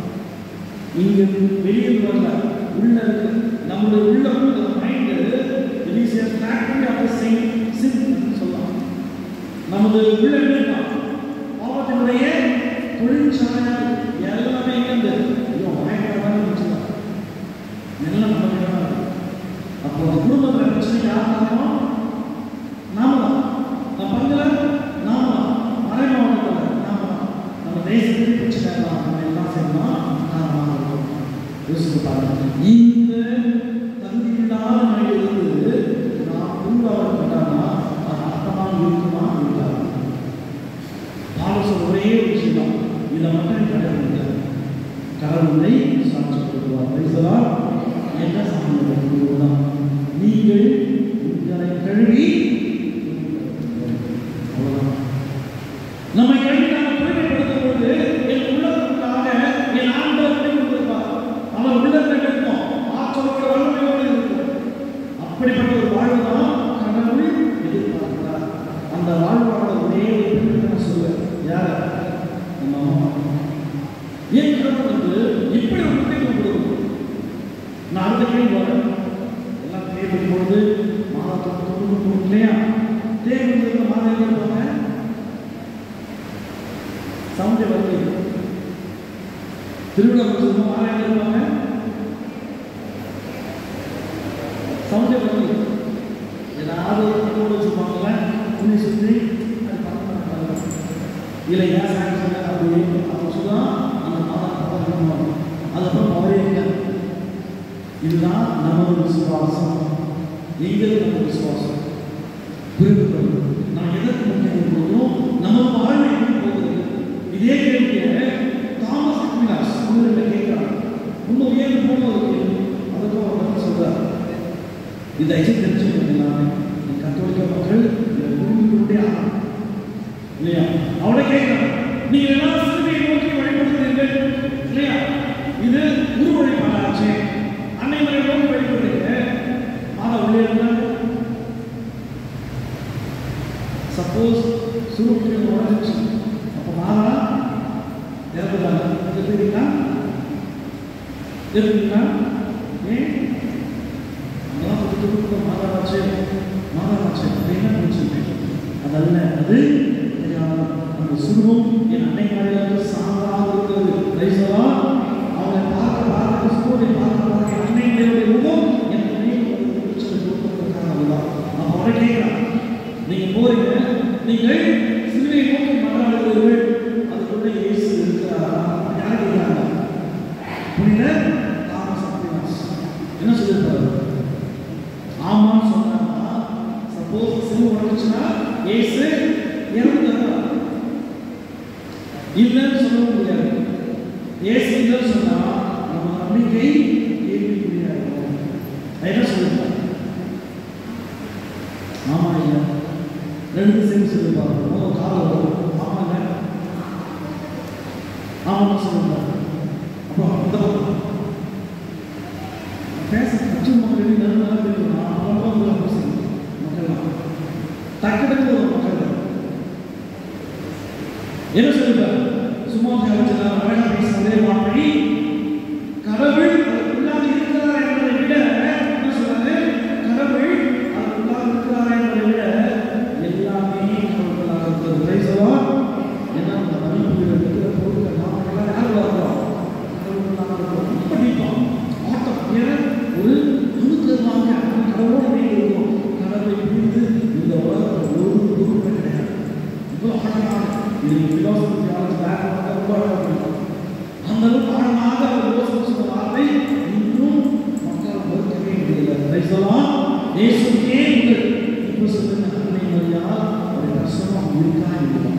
இங்க வெளியே வரல உள்ள இருக்கு நம்முடைய உள்ள இந்த mind it is a factory of the சிங் சிங் சொல்லலாம் நமது உள்ள இருக்கான் பாவத்தினுடைய தொழிற்சாலை எல்லாமே எங்க ஐயோ பயங்கரமான பிரச்சனை எல்லாம் நம்ம கையில தான் இருக்கு. அப்போ அந்த குடும்பத்துல பிரச்சனை யார் காரணம் நாம தான் நம்ம பங்குல நாம தான் மறைமாவட்டத்தில் நாம தான் நம்ம தேசத்துக்கு பிரச்சனை தான் நம்ம எல்லாம் செய்யணும் காரணமாக இருக்கும் யோசித்து பாருங்க இந்த தகுதியில்லாத நிலையிலிருந்து நாம் உருவாக பண்ணாமா அது அர்த்தமாக இருக்குமா இருக்காது பாவம் சொல்ற ஒரே ஒரு விஷயம் தான் இதை மட்டும் கடைபிடிக்க கடவுளை சாட்சி கொடுக்குவார் பேசலா என்ன சம்பந்தம் நீங்கள் உங்களை கழுவி அவ்வளவுதான் நம்மை கழுவி நாம் தூய்மைப்படுத்தும் பொழுது என் உள்ளத்துக்காக என் ஆண்டவர் துணை கொடுத்திருப்பார் அவர் உள்ளத்தை இருக்கும் ஆற்றலோட வல்லமையோடு இருக்கும் அப்படிப்பட்ட ஒரு வாழ்வு தான் கடவுள் எதிர்பார்க்கிறார் அந்த வாழ்வான ஒரே ஒரு பெண்ணை நான் சொல்லுவேன் யார் நம்ம அம்மா ஏன் கடவுள் வந்து இப்படி ஒரு முக்கியத்துவம் கொடுக்கும் நான் அடுத்த கேள்வி வரேன் எல்லாம் தேர்வு பொழுது மாதத்துக்கு தொண்ணூறு மூணு இல்லையா தேர்வு இருக்க மாதம் எங்க இருப்பாங்க சவுண்டே வருது திருவிழா முடிச்சிருக்க மாதம் எங்க இருப்பாங்க சவுண்டே வருது ஏதாவது ஒரு கொண்டு வச்சிருப்பாங்கல்ல துணி சுற்றி அது பக்கம் இல்லை ஏன் சாமி சொன்னார் அப்படி அப்போ சொன்னா அந்த மாதம் பக்கம் அதுக்கப்புறம் அவரே இல்லை இதுதான் நமது விசுவாசம் நீங்கள் நம்ம விசுவாசம் புரிந்து கொள்ளும் நான் எதற்கு முக்கியம் போதும் நம்ம வாழ்வை எப்படி போகிறது இதே கேள்வியை தாமஸ் அக்வினாஸ் உங்களை கேட்கிறார் இன்னும் ஏன் போனது அதுக்கு அவர் பதில் சொல்றார் இதை ஐச்சு தெரிஞ்சுக்கணும் நான் கத்தோலிக்க மக்கள் இதை புரிந்து கொண்டே ஆகணும் இல்லையா அவனை கேட்கிறான் நீங்க எல்லாம் சிலுவையை நோக்கி வழிபடுகிறீர்கள் இல்லையா இது குரு வழிபாடாச்சு அன்னை மலை நோக்கி வழிபடுறீங்க ஆனா உள்ளே இருந்தால் சப்போஸ் சுருக்கில் உடஞ்சிச்சு அப்போ மாதா இறந்துட்டாங்க எடுத்துக்கிட்டீங்களா எடுத்துக்கிட்டீங்களா ஏன் அங்கெல்லாம் கொடுத்து கொடுத்த மாதாவாச்சு மாதாவாச்சு அப்படின்னா முடிச்சு அதல்ல அது கிடையாது. அந்த சுருவம் என் அன்னை மலையிலிருந்து சான்றாக இருக்கிறது ரைசலா அவங்களை பார்க்க பார்க்க சுருவை பார்க்க பார்க்க என் அன்னை மலையுடைய முகம் என் நினைவு கொடுத்ததுக்காக அதுதான் அப்போ அவரை கேட்கிறான் நீங்க போறீங்க நீங்கள் சிலுவையை நோக்கி மன்றாடுகிறீர்கள் அதுக்குள்ள இயேசு இருக்கிறாரா யார் கேட்கிறாங்க புனித தாமஸ் அக்வினாஸ் என்ன சொல்லியிருக்காரு ஆமான்னு சொன்னாங்கன்னா சப்போஸ் சிலுவை உடஞ்சுன்னா இயேசு இறந்துட்டாரா இல்லைன்னு சொல்ல முடியாது இயேசு இல்லைன்னு சொன்னா நம்ம நம்பிக்கை கேள்விக்குறியாகும் என்ன சொல்லியிருக்காரு ஆமா ஐயா ரெண்டு சேர்ந்து சொல்லி பார்க்கணும் ஒரு காலம் வரும் ஆமா இல்லை ஆமாம் சொல்லுங்க அப்புறம் இந்த பக்கம். பேச கட்சி மக்கள் நல்லா தெரியும் நான் அவ்வளோ உங்களை பேசுகிறேன் மக்கள் டக்கு டக்கு ஒரு மக்கள் என்ன சொல்லுங்க சும்மா வச்சுனா அழகா பேசுறதே வார்த்தை கடவுள் அதுக்குள்ளாக இருக்கிறார் என்பதை விட என்ன சொல்றாரு கடவுள் அதுக்குள்ளாக இருக்கிறார் என்பதை விட எல்லாமே கடவுளாக இருக்கிறது ரைசவா ஏன்னா அந்த மதிப்புகள் இருக்கிற பொருட்கள் நாம எல்லாம் யார் வாழ்றோம் கடவுளுக்குள்ளாக இருக்கிறோம் ரொம்ப நீக்கம் ஆட்டம் ஏன் ஒரு அணுக்கமாக நம்ம கடவுளோட நீங்க இருக்கோம் கடவுளை புரிந்து இந்த உலகத்தில் ஒரு பொருட்கள் கிடையாது இவ்வளோ ஆழமாக இது பிலாசபி தியாலஜி பேக்ரவுண்ட் ரொம்ப அழகாக அந்த அளவுக்கு ஆழமாக அவர் யோசிச்சு சொன்ன வார்த்தை இன்னும் மக்கள் மறுக்கவே முடியல ரைசலாம் இயேசுக்கே உங்கள் இப்போ சொல்லுங்க அன்னை மரியால் ஒரு கஷ்டமாக இருக்கா இல்லை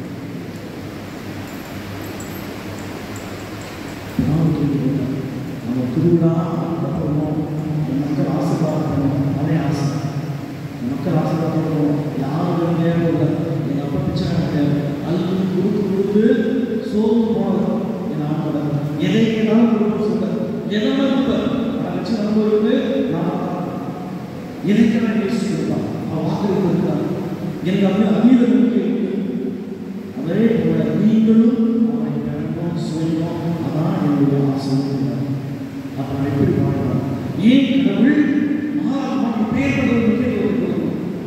நான் கேட்கிறேன். நம்ம திருவிழா அப்புறமும் மக்கள் ஆசீர்வாதம் அதே ஆசை மக்கள் ஆசீர்வாதம் யாரும் தேவையில்லை எங்கள் அப்பா பிச்சை கிடையாது அழுது கொடுத்து கொடுத்து சோறு போனது என் ஆண்டோட எதை கேட்டாலும் கொடுக்க சொல்ல எதை கொடுப்பார் நான் வச்சு அனுபவித்து நான் எதைக்கு நான் யோசிச்சிருப்பான் அவன் வாக்கு இருக்கிறார் எனக்கு அப்படி அதீத நம்பிக்கை இருக்கு அதே போல நீங்களும் அவனை வேணும் சொல்லணும் அதான் என்னுடைய ஆசை அப்ப நான் எப்படி வாழலாம் ஏன் கடவுள் மகாத்மா பேர் கொடுக்கணும்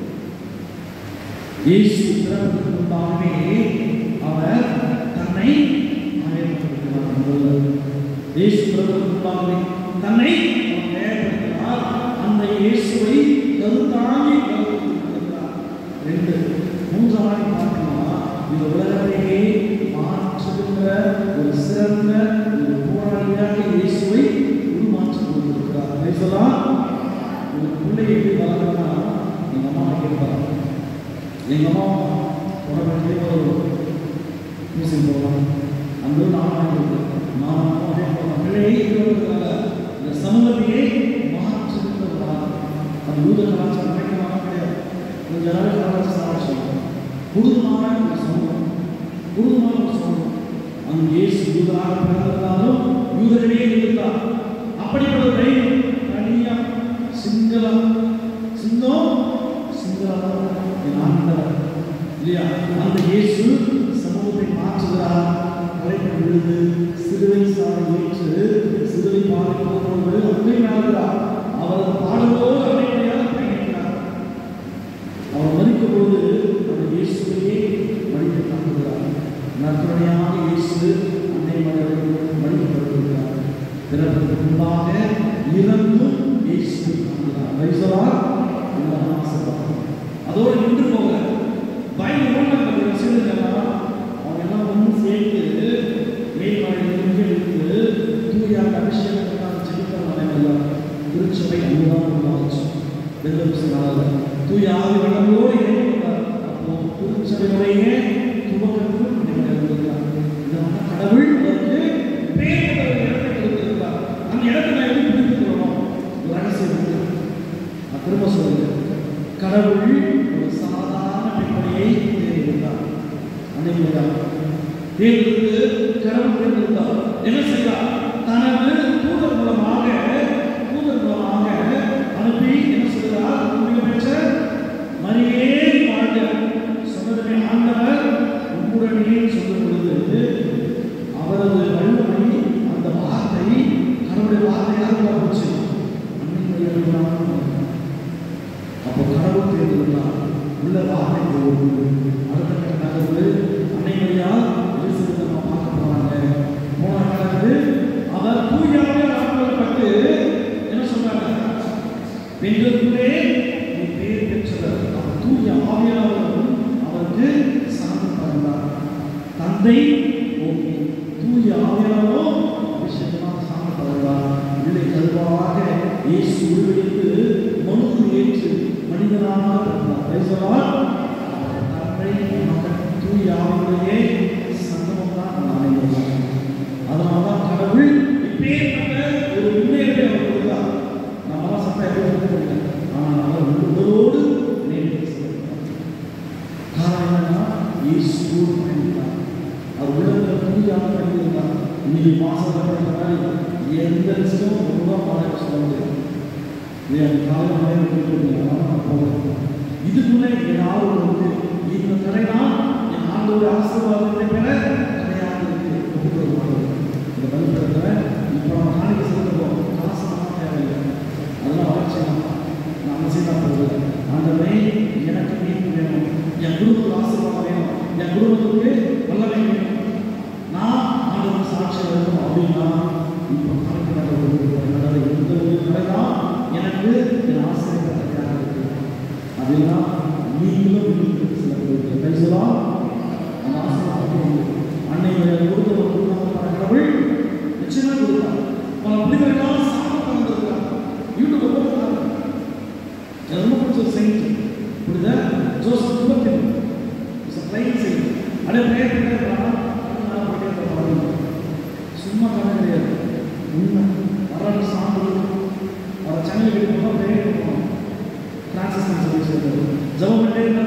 இயேசு பிறப்புக்கு முன்பாகவே அவர் தன்னை ஆயத்தப்படுத்தினார் முதல்ல இயேசு பிறப்புக்கு முன்பாகவே தன்னை அவர் தயார்படுத்தினார் அந்த இயேசுவை கருத்தாங்கி கருத்தார் ரெண்டு மூன்றாவது பார்க்கணுமா இந்த உலகத்தையே மாற்றுகின்ற ஒரு சிறந்த ஒரு போராளியாக இயேசுவை உருமாற்றி கொண்டிருக்கிறார் பேசலாம் ஒரு பிள்ளையை எப்படி வளர்க்கணும்னா எங்க அம்மா கேட்பாங்க எங்க அம்மா உடம்பு ஒரு மியூசியம் போகலாம் அந்த ஊர் நான் வாங்கிட்டு நான் அதே போல பிள்ளையை இருக்கிறதுனால இந்த சமூகத்தையே மாற்றுகிறதுனால அந்த ஊத கலாச்சாரம் கிடைக்குமா கிடையாது கொஞ்ச நாள் கலாச்சாரம் சாப்பிட்டு புதுமான ஒரு சமூகம் புதுமான ஒரு சமூகம் அந்த இயேசு யூதராக பிறந்திருந்தாலும் யூதர்களே இருந்தார் அப்படிப்பட்ட ஒரு தைரியம் தனியா சிங்களா சிங்கம் சிங்களா என் ஆண்டவர் இல்லையா அந்த இயேசு சமூகத்தை மாற்றுகிறார் கலைப்பு விழுது சிறுவை சாலை ஏற்று சிறுவை பாதை போகும்போது அங்கே நடக்கிறார் அவரது பாடலோடு அமைதியாக பயணிக்கிறார் அவர் மறிக்கும் போது அந்த இயேசுவையே மறிக்க காட்டுகிறார் நற்கருணையான இயேசு அன்னை மகளிர் மறிக்கப்படுகிறார் பிறருக்கு முன்பாக இறந்தும் இயேசு காண்கிறார் வைசலார் ஆசைப்படுறார் அதோடு நின்று போக பைபிள் ஒன்று நம்ம சொல்லுங்கன்னா கடவுள் ஒரு சாதாரண பெண்மணியை தேர்ந்தெடுத்தார் அன்னைக்கு தேர்ந்தெடுத்து கடவுள் தேர்ந்தெடுத்தார் என்ன செய்தார் தனது தூதர் மூலமாக தூதர் மூலமாக அனுப்பி என்ன சொல்கிறார் உண்மையை பெற்ற மரியே வாழ்க சொன்னதனை ஆண்டவர் உம்முடனே சொல்லும் பொழுது அவரது வல்லமை அந்த வார்த்தை கடவுளுடைய வார்த்தையாக போச்சு அப்போ கடவுள் தேர்ந்தெடுத்தார் உள்ள வார்த்தை போகுது அடுத்த கட்ட நகர்வு அன்னைமையா எலிசபெத் நம்ம பார்க்க போறாங்க போன காலத்து அவர் தூயாவே ஆட்கொள்ளப்பட்டு என்ன சொன்னாங்க பெண்களுக்குள்ளே நீ பேர் பெற்றவர் அவர் தூய ஆவியானவரும் அவருக்கு சார்ந்து பறந்தார் தந்தை ஓகே தூய ஆவியானவரோ அபிஷேகமாக சார்ந்து பறந்தார் இல்லை கருவாக இயேசு உருவெடுத்து மனுக்கு ஏற்று மனிதனாக பிறந்தார் பேசலாம் தந்தை மகன் தூய ஆவியுடைய சங்கமம் தான் நாளை அதனால தான் கடவுள் இப்பேற்பட்ட ஒரு முன்னேறி அவர் கொடுத்தார் நம்மளாம் சத்தம் எப்படி வந்து ஆனால் அவர் உங்களோடு நேரில் செலுத்தினார் காரணம் என்னன்னா இயேசுவோடு பயணித்தார் அவர் உள்ளத்தில் புதிதாக பயணித்தார் இன்னைக்கு மாசம் மாதிரி எந்த ரிஸ்க்கும் ரொம்ப பாடம் சொல்ல முடியாது இது எனக்கு காலம் மழை போகிறேன் இதுக்குள்ள ஏதாவது ஒரு வந்து இந்த கடை தான் என் ஆண்டோட ஆசீர்வாதத்தை பெற கடையாக இருக்கு ஒவ்வொரு நாளும் இந்த பலிபடத்தில் இப்போ நம்ம காணிக்கை செலுத்துவோம் காசு நம்ம தேவையில்லை அதெல்லாம் வளர்ச்சி நம்ம செய்தா போகுது ஆண்டவரே எனக்கு மீட்பு வேணும் என் குடும்பத்துக்கு ஆசீர்வாதம் வேணும் என் குடும்பத்துக்கு வல்லமை வேணும் நான் ஆண்டவர் சாட்சி வேணும் அப்படின்னா இப்போ காணிக்கை நடக்கிறது எந்த ஒரு கடை தான் எனக்கு என் ஆசிரியர் இருக்கு அதெல்லாம் நீங்களும் வீட்டுக்கு சில பேருக்கு பேசலாம் அந்த ஆசீர்வாதம் அன்னை கொடுத்த ஒரு குடும்பமான கடவுள் நிச்சயமா கொடுத்தார் பல பிள்ளைகள் சாப்பிட்டு வந்திருக்காங்க யூடியூப்ல போட்டுருக்காங்க எனக்கு ரொம்ப பிடிச்ச ஒரு செயின்ட் புரியுதா ஜோசப் குபத்தின் இட்ஸ் பிளைன் செயின்ட் அப்படியே ப்ரேயர் பண்ணிட்டு சும்மா கதை கிடையாது உண்மை வரலாற்று சான்று வர சேனல் வீடு போனால் ப்ரேயர் பண்ணுவோம் டிரான்சிஷன் சொல்லி ஜபம் பண்ணிட்டே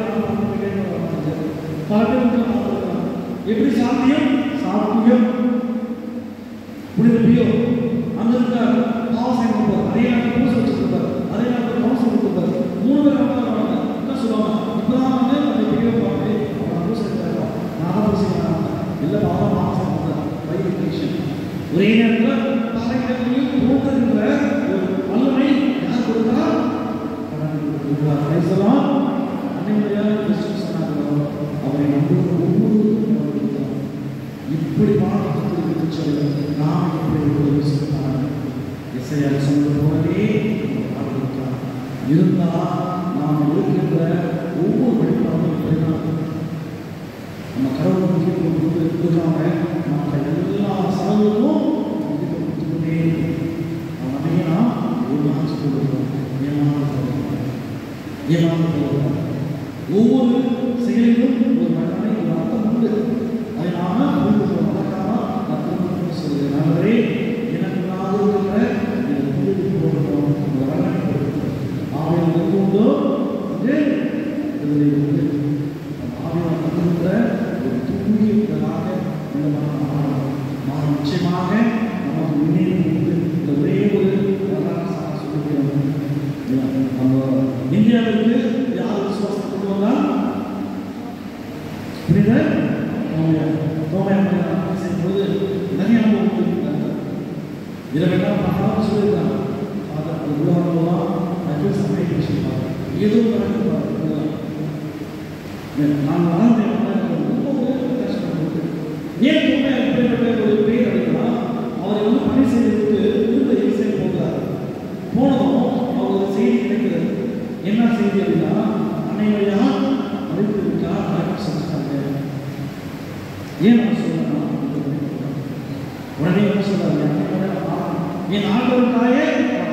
பல பேர் வந்து பார்த்துருக்காங்க. எப்படி சாத்தியம் சாத்தியம் புனித பியோ அங்க இருக்க பாவசம் கொடுப்பார் அதே நாட்டில் பூசை வச்சிருப்பார் அதே நாட்டில் பாவசம் கொடுப்பார் மூணு பேர் அம்மா வராங்க என்ன சொல்லுவாங்க இப்பதான் வந்து அந்த பியோ பார்த்து அவன் பூசை இருக்காங்க நான் தான் பூசை இல்லை பாவம் பாவசம் கொடுத்தார் வைகேஷன் ஒரே நேரத்தில் பாறைகளையும் போக்குகின்ற ஒரு வல்லமை யார் கொடுத்தா கடவுள் பேசலாம் அன்னைமையாக கிறிஸ்து சொன்னார்களோ அவரை நம்புகிற ஒவ்வொருவருக்கும் அவர் கொடுத்தார் இப்படி வாழ்க்கை சொல்லி நாம் இப்படி ஒரு சொன்னார் இசையால் சொன்னது போலவே அவர் வாழ்ந்திருக்கிறார் இருந்தால் நாம் இருக்கின்ற ஒவ்வொரு வழிபாடும் இப்படிதான் நம்ம கடவுள் முக்கியத்துவம் கொடுத்து கொடுக்காம மற்ற எல்லா செலவுகளும் முக்கியத்துவம் கொடுத்துக்கிட்டே இருக்கணும். அவன் அன்னைக்கு நாம் ஒரு நாள் சொல்லுவோம் ஏமாந்து போகிறோம் ஏமாந்து போகிறோம் ஒவ்வொரு செயலிலும் ஒரு மகனை ஒரு அர்த்தம் உண்டு அதை நாம புரிந்து கொள்ள மறக்காம அர்த்தம் சொல்லுகிறேன் நண்பரே எனக்கு நான் இருக்கிற எனக்கு புரிந்து போகணும் இந்த வல்லமை கொடுக்கணும் ஆவியில் எது உண்டோ இது இதில் உண்டு ஆவியில் தந்துகிற ஒரு தூங்கிய உடலாக இந்த மனம் மாறணும் மாறும் நிச்சயமாக நமக்கு முன்னேறி உண்டு இந்த ஒரே ஒரு வரலாற்று சாட்சி சொல்லிக்கிறோம் நம்ம இந்தியாவிற்கு யார் விசுவாசம் கொண்டு வந்தால் புரியுதா தோமையாக செய்யும்போது நிறைய அனுபவம் இருக்காங்க இதில் வேண்டாம் பார்க்கலாம் சொல்லியிருக்காங்க ஃபாதர் அது உள்ள வரலாம் அது சமயம் விஷயம் ஏதோ நடக்குது நான் வளர்ந்தேன் ரொம்ப கஷ்டப்பட்டு ஏன் தோமை எப்படிப்பட்ட ஒரு பேர் அப்படின்னா அவரை வந்து பணி செய்வதற்கு விருந்த இசை போகிறார் போனதும் அவர் ஒரு செய்தி கிடைக்கிறது என்ன செய்தி அப்படின்னா அன்னையா மறைத்து விட்டார் அடக்கம் செஞ்சுட்டாங்க ஏன் நான் சொல்றேன் உடனே என்ன சொல்றாரு என் ஆண்டவர் தாயே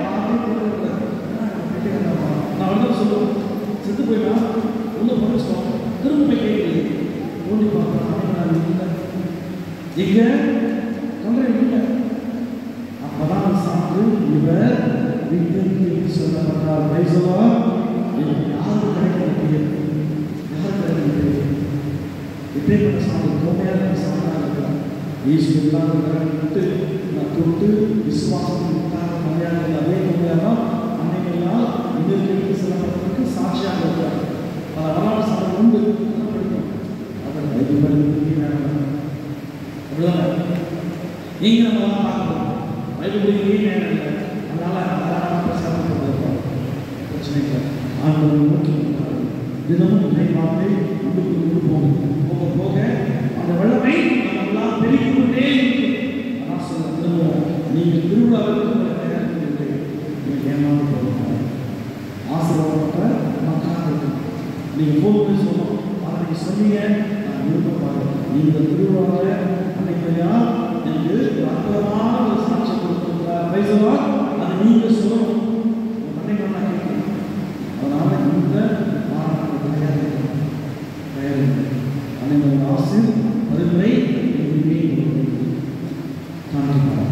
நான் வந்து சொல்லுவேன் செத்து போயிட்டா உள்ள படிச்சோம் திரும்ப போய் கேட்குது ஓடி பார்க்கலாம் இல்லை எங்க கமரை இல்லை அப்பதான் சாப்பிட்டு இவர் வீட்டிற்கு சொல்லப்பட்டார் பேசுவா எனக்கு யாரும் கிடைக்கல முடியும் யாருக்கு இறங்க முடியும் எப்பேற்பட்ட சாமி கோமையான சாமியாக இருக்கிறார் இயேசு இல்லாத விட்டு நான் தொட்டு விசுவாசம் கம்மியாக அதே கோமையாக தான் அன்னைக்கெல்லாம் இதற்கு சிலப்பதற்கு சாட்சியாக இருக்கிறார் பல வரலாறு சாதம் உண்டு அதெல்லாம் படிக்கும் அதை பைபிள் படிக்கிறதுக்கு நேரம் அப்படிதானே நீங்க நம்ம தான் பார்க்கணும் பைபிள் படிக்கிறதுக்கே நேரம் இல்லை அதனால அதெல்லாம் பிரசாரம் பண்ணுறோம் பிரச்சனை இல்லை ஆண்டவரை நோக்கி இருக்கிறார்கள். தினமும் இதை பார்த்து உள்ளுக்கு உள்ளுக்கு போகும் போக போக அந்த வெள்ளமை நம்மெல்லாம் பெருகிக் கொண்டே இருக்கு அதான் சொல்ல திரும்பவும் நீங்கள் திருவிழாவிற்கு உங்களை தயாரிக்கவில்லை நீங்கள் ஏமாந்து போகணும் ஆசீர்வாதப்பட்ட மக்களாக இருக்கும் நீங்கள் ஃபோன் பண்ணி சொல்லணும் ஆனால் நீங்கள் சொன்னீங்க நான் விருப்பப்பாடு நீங்கள் திருவிழாவில் அன்னைக்கு எனக்கு ஒரு அற்புதமான ஒரு சாட்சி கொடுத்துருக்கிறார் பைசவா அதை நீங்கள் சொல்லணும் உங்கள் அன்னைக்கு நான் கேட்கிறேன் அதனால இந்த வாரம் தயார் தயார் அன்னைக்கு ஆசு பரிந்துரை எதுவுமே காண்பிப்பார்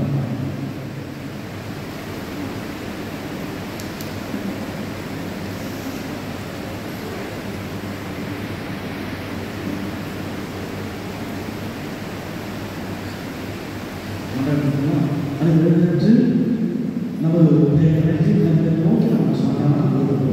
அது எழுதிட்டு நம்ம எழுதி நம்ம நோக்கி நம்ம சொன்னால்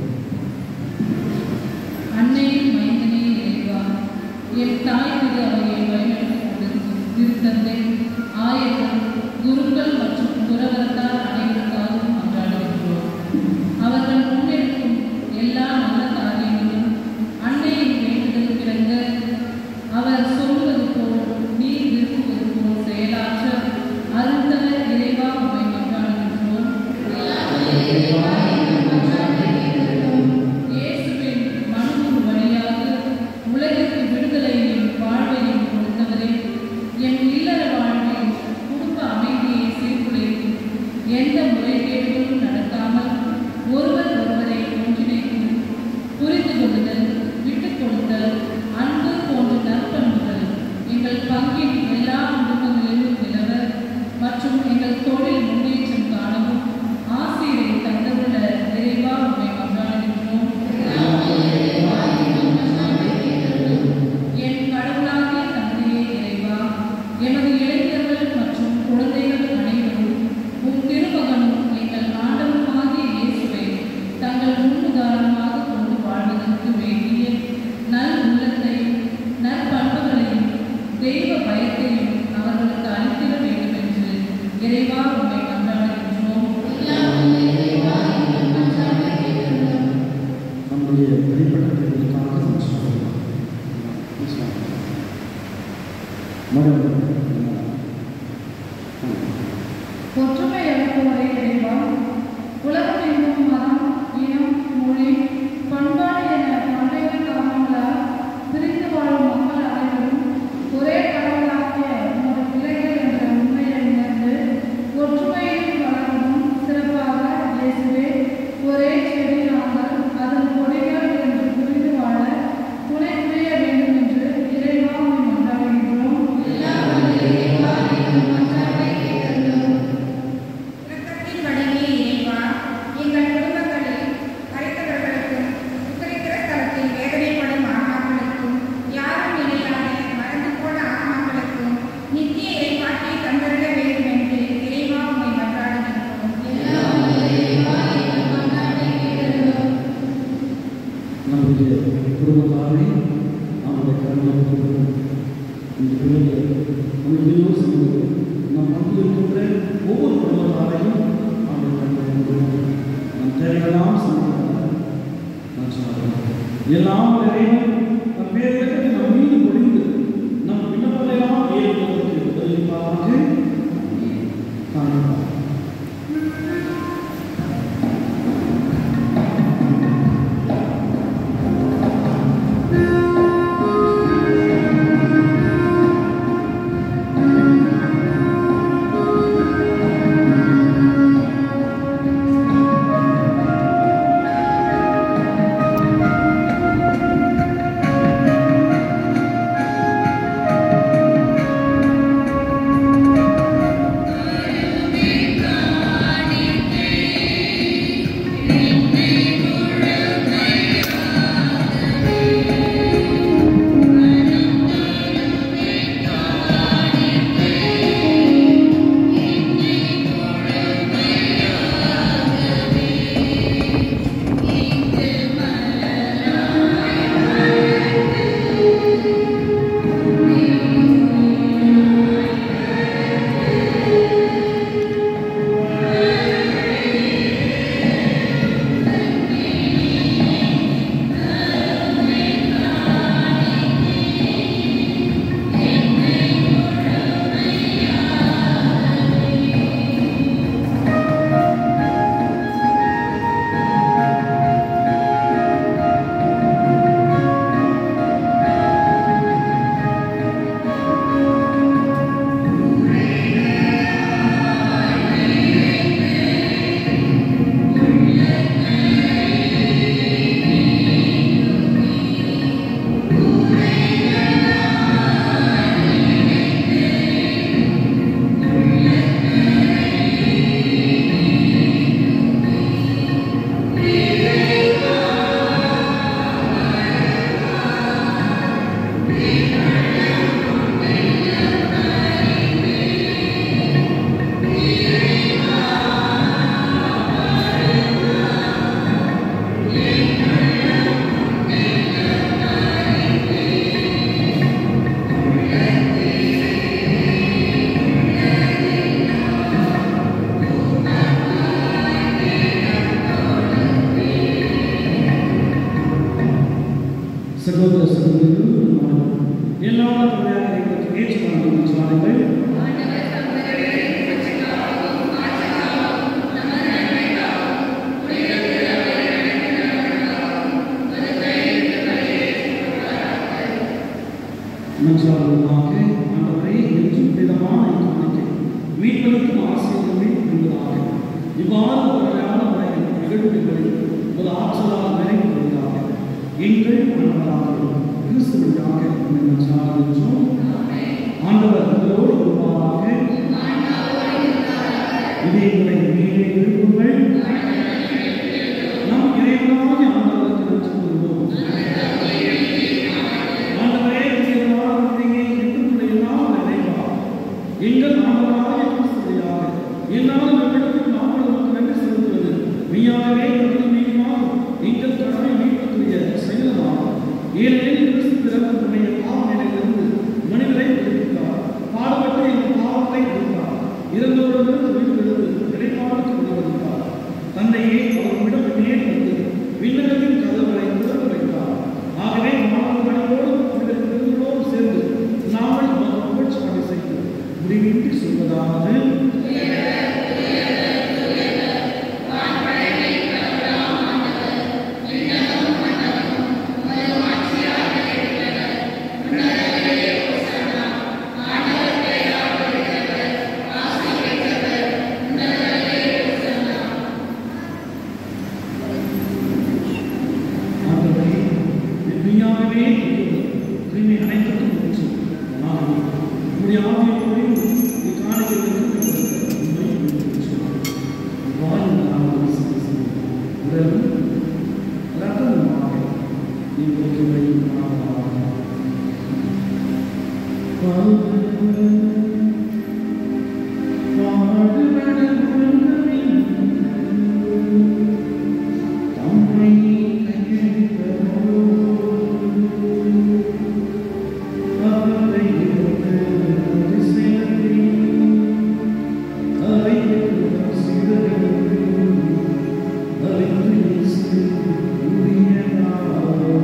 அன்னையின் மைந்தனே இறைவா என் தாய் மீது அவரை வழிநடத்தி திருத்தந்தை ஆயர்கள் குருக்கள் மற்றும் துறவரத்தார் அனைவருக்காகவும் கொண்டாடுகின்றோம் அவர்கள் முன்னெடுக்கும் எல்லா நல்ல காரியங்களும் அன்னையின் வேண்டுதல் பிறங்க அவர் சொல்வது போல் நீ விரும்புவது போல் செயலாற்ற அருந்தவ இறைவா உம்மை கொண்டாடுகின்றோம் இயேசுவின் மனுவின் வழியாக உலகிற்கு விடுதலையையும் வாழ்வையும் கொடுத்தவரே என் இல்லற வாழ்வில் குடும்ப அமைதியை சீர்குலைக்கும் எந்த முறைகேடுகளும் நடக்காமல் ஒருவர் ஒருவரை ஒன்றிணைக்கும் புரிந்து கொள்ளுதல் விட்டுக் கொடுத்தல் அன்பு போன்ற நற்பண்புகள் எங்கள் பங்கின் எல்லா குடும்பங்களிலும் நிலவ மற்றும் எங்கள் தொழில் முன்னேற்றம் காணவும் ஆசிரியை தந்தவுள்ள நிறைவா உண்மை கொண்டாடுகின்றோம் என் கடவுளாகிய தந்தையே இறைவா எமது இளைஞர்கள் மற்றும் குழந்தைகள் அனைவரும் உம் திருமகனும் எங்கள் ஆண்டவருமாகிய இயேசுவை தங்கள் முன்னுதாரணமாக கொண்டு வாழ்வதற்கு வேண்டிய நல் உள்ளத்தையும் நற்பண்புகளையும் தெய்வ பயத்தையும் அவர்களுக்கு அளித்திட வேண்டும் என்று இறைவா உண்மை கொண்டாடுகின்றோம் நம்முடைய தனிப்பட்ட தேவைக்காக நம்ம சொல்லலாம் ஒற்றுமை அளிப்பவரை இறைவா உலகம் எங்கும் மதம் இனம் மொழி பண்பாடு என பல்வேறு காரணங்களால் பிரிந்து வாழும் மக்கள் அனைவரும் ஒரே கடவுளாகிய உமது பிள்ளைகள் என்ற உண்மையை உணர்ந்து ஒற்றுமையில் வளரவும் சிறப்பாக இயேசுவே ஒரே செடி நாங்கள் அதன் கொடிகள் என்று புரிந்து வாழ துணை புரிய வேண்டும் என்று இறைவா உம்மை மன்றாடுகின்றோம் இரக்கத்தின் வடிவே இறைவா எங்கள் குடும்பங்களில் மறைத்தவர்களுக்கும் உத்தரிக்கிற தளத்தில் வேதனைப்படும் ஆன்மாக்களுக்கும் யாரும் இணையாத மறந்து போன ஆன்மாக்களுக்கும் நித்திய இறைப்பாட்டை தந்தருள வேண்டும் என்று இறைவா உம்மை மன்றாடுகின்றோம் நம்முடைய குடும்பத்தாரை நம்முடைய கருணை கொடுக்கணும் இந்த பிள்ளைகளை நம்ம யோசிக்கணும் நம் மத்தியில் இருக்கின்ற ஒவ்வொரு குடும்பத்தாரையும் நம்முடைய கருணை கொடுக்கணும் நம் தேவையெல்லாம் சந்திக்கிறார் நான் சொல்கிறேன் எல்லாம் நிறைவும் நம் பேருக்கு நம் மீது முடிந்து நம் விண்ணப்பெல்லாம் ஏற்பதற்கு உதவிப்பாக காண்பார் ஆ ஆசீர்வாதமாக ஆண்டவரே என்றும் விதமான காணிக்கை மீட்பதற்கும் ஆசீர்வமே என்பதாக இவ்வாறு வகையான முறையில் நிகழ்வுகளில் ஒரு ஆற்றலால் நிறைவு வருவதாக எங்கள் ஆண்டவராக கிறிஸ்துவனாக நீங்கள் சாதிச்சோம் ஆண்டவர் உங்களோடு இருப்பாராக இதயங்களை மேலே எழுப்புங்கள் நம் இறைவனாக ஆண்டவருக்கு நன்றி கூறுவோம் ஆண்டவரே நீர் வாழ்வதையே எங்களுடைய எல்லாம் நிறைவா எங்கள் ஆண்டவராகிய கிறிஸ்துவையாக என்னால் நம்மிடத்தில் நாங்கள் உமக்கு நன்றி செலுத்துவது மெய்யாகவே எங்கள் மீதுமாக எங்கள் கடமை மீட்புக்குரிய செயலமாகும் ஏனெனில் கிறிஸ்து பிறந்தனுடைய பாவ நிலையிலிருந்து மனிதரை விடுவித்தார் பாடுபட்டு எங்கள் பாவத்தை விடுத்தார் இறந்தோரிலிருந்து உயிர்த்தெழுந்து இறைப்பாடுக்கு விடுவித்தார் தன்னையே அவர்களிடம் மேல் வந்து விண்ணகத்தின் கதவுகளை திறந்து வைத்தார் ஆகவே மாணவர்களோடு புனிதர்களோடு சேர்ந்து நாங்கள் நமது புகழ்ச்சி பணி செய்து முடிவின்றி சொல்வதாவது ஆண்டவரே மெய்யாகவே கிருமி அனைத்துக்கும் நன்றி நான் உங்களுடைய ஆவியோடு காணிக்கைகளுக்கு வாழ்ந்த உடலும் ரத்தமுமாக நீங்கள் தம்மை கையெழுத்தோ அவரை இருந்து திசையறி அலையும் சிதறி அலைந்து உரியனாகும்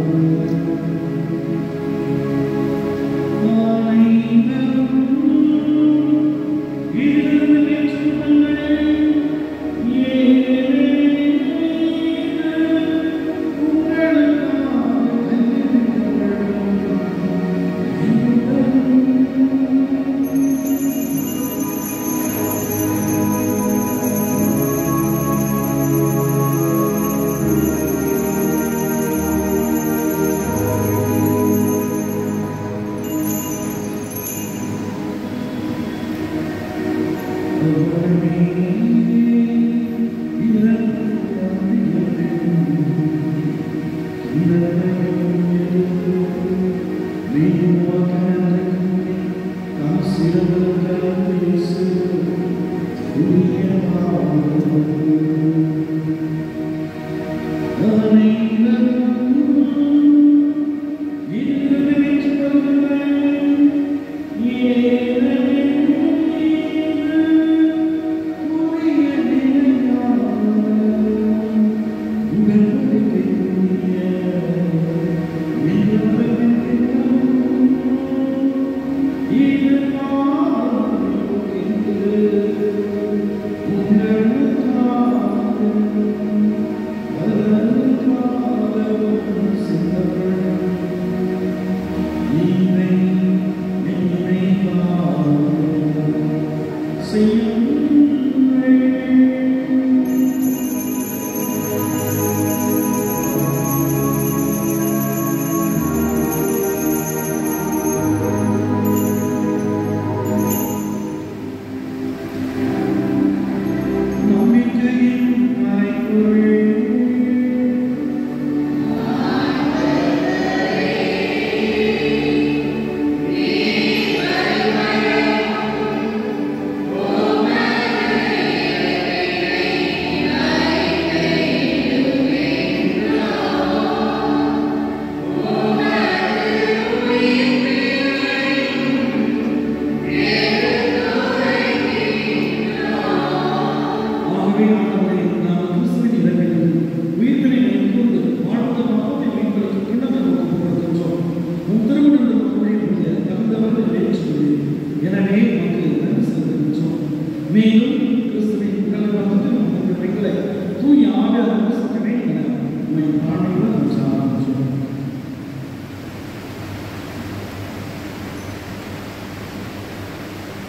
ஆகவே ஆண்டவரே நாம் கிறிஸ்துவின் இறப்பில் உயிர்ப்பினை நினைக்கூர்ந்து வாழ்ந்த பாவத்தை மீட்பதற்கு கிண்ணத்தை நோக்கி கொடுக்கின்றோம் உன் திருமணம் உடைய தகுந்தவர்கள் நிறைவேற்றுகிறேன் எனவே உமக்கு நன்றி செலுத்துகின்றோம் மேலும் கிறிஸ்துவின் உடல் வந்து உங்கள் பெண்களை தூய் ஆவியார் சுற்றவே என உண்மை வாழ்வில் நாம் சாதிச்சோம்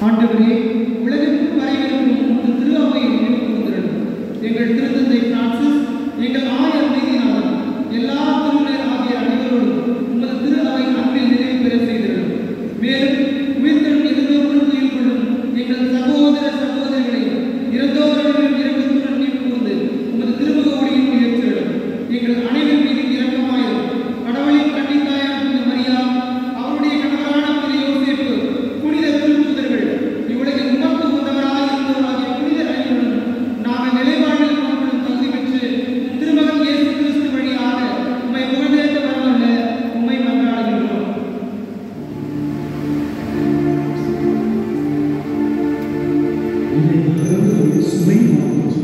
ஆண்டவரே உலகிற்கு வரைவிருக்கும் உமது திரு அவையை நினைவு கூர்ந்திரணும் எங்கள் திருத்தந்தை பிரான்சிஸ் எங்கள் ஆயர் மீதினாலும் எல்லா திருநர் ஆகிய அனைவரோடும் உமது திரு அவை அன்பில் நிறைவு பெற செய்திருக்கும் மேலும் உயிர்த்தல் எதிர்நோக்குடன் துயில் கொள்ளும் எங்கள் சகோதர சகோதரிகளையும் இறந்தோரிடம் இரக்கத்துடன் நினைவு கூர்ந்து உமது திருமுக ஒளியில் உயர்த்திடும் எங்கள் அனைவர் மீது இரக்கமாயும் கடவுளின் கண்ணித்தாயான புனித மரியா அவருடைய கணவரான புனித யோசேப்பு புனித திருத்தூதர்கள் இவ்வுலகில் உமக்கு உதவராய் இருந்தவராகிய புனித அனைவரும் நாங்கள் நிலைவாழ்வில் கொள்ளும் தகுதி பெற்று உம் திருமகன் இயேசு கிறிஸ்து வழியாக உம்மை புகழ்ந்தேற்ற வரவல்ல உம்மை மன்றாடுகின்றோம் இதை மறந்து சுமை மாற்றும்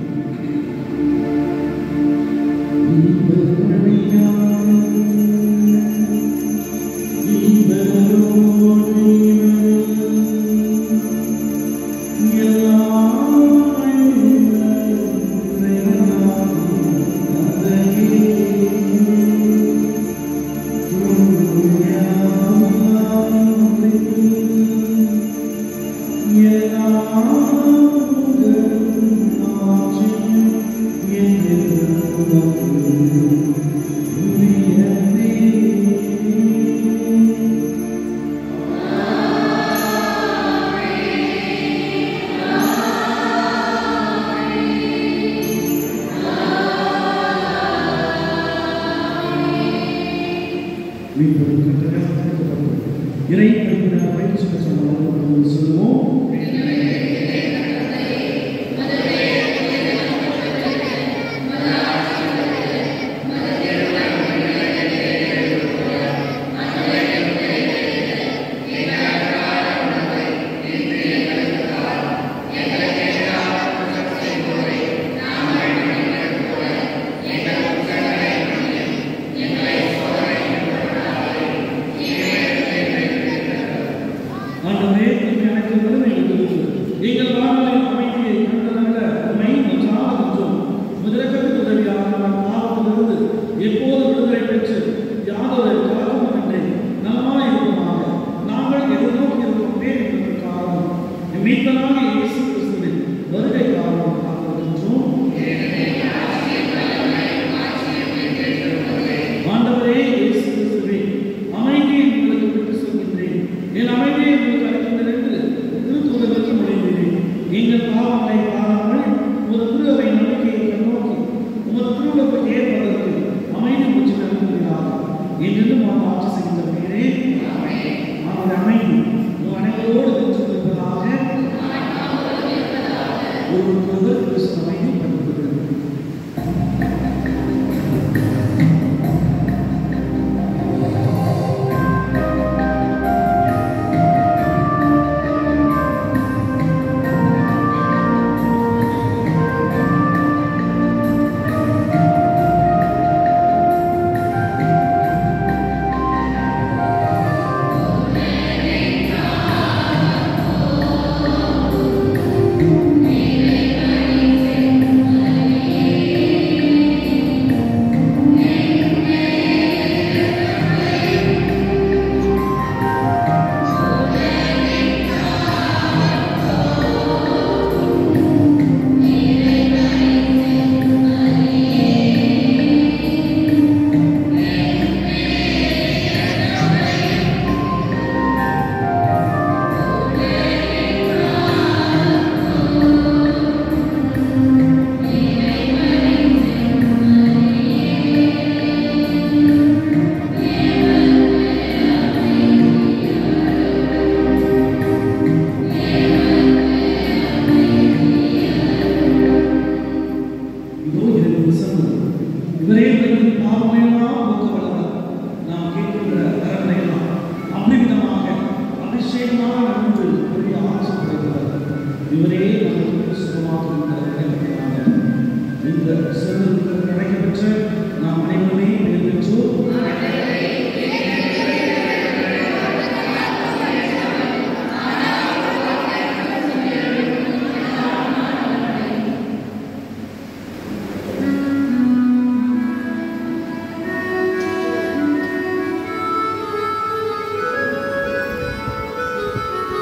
இறை பயிற்சி சொல்லுவோம் ஆண்டவரே எனக்கு வறுமை கொடுத்து எங்கள் வாழ்வில் அமைதியை கண்டதல்ல உண்மை மற்றாக மற்றும் முதலகத்துக்கு உதவியாக நான் பாவத்திலிருந்து எப்போது விடுதலை பெற்று யாதொரு கலக்கமின்றி நலமாய் இருக்குமாக நாங்கள் எதிர்நோக்கி இருக்கும் பேர் என்பதற்காக மீட்பனாக இயேசு கிறிஸ்துவின் வருகை காரணம் காத்திருக்கின்றோம் ஆண்டவரே இயேசு கிறிஸ்துவே அமைதியை உங்களுக்கு விட்டு சொல்கின்றேன் என் அமைதியை உங்களுக்கு அளிக்கின்றேன் என்று திருத்தூதர்களுக்கு முடிந்தேன் எங்கள் பாவங்களை பாராமல் ஒரு திருவை நம்பிக்கையை கண்ணோக்கி உமது திருவுளப்பட்டு ஏற்பதற்கு அமைதி மூச்சு நல்குகிறார் என்றும் நாம் ஆட்சி செய்கின்ற பேரே அவருடைய அமைதி உங்கள் அனைவரோடு பெற்றிருப்பதாக ஒருவருக்கொருவர் கிறிஸ்து அமைதி பண்புகிறது இதோ இரண்டு வசனம் இவரே எங்கள் பார்வையெல்லாம் போக்க வல்லவர் நாம் கேட்கின்ற வரங்களையெல்லாம் அபிவிதமாக அபிஷேகமாக நடந்து பெரிய ஆட்சி படைத்தவர் இவரே நமக்கு சுகமாக இருக்கிறாங்க இந்த செல்வத்துக்கு கிடைக்கப்பெற்ற நாம் அனைவருமே பெற்றோர் ஆ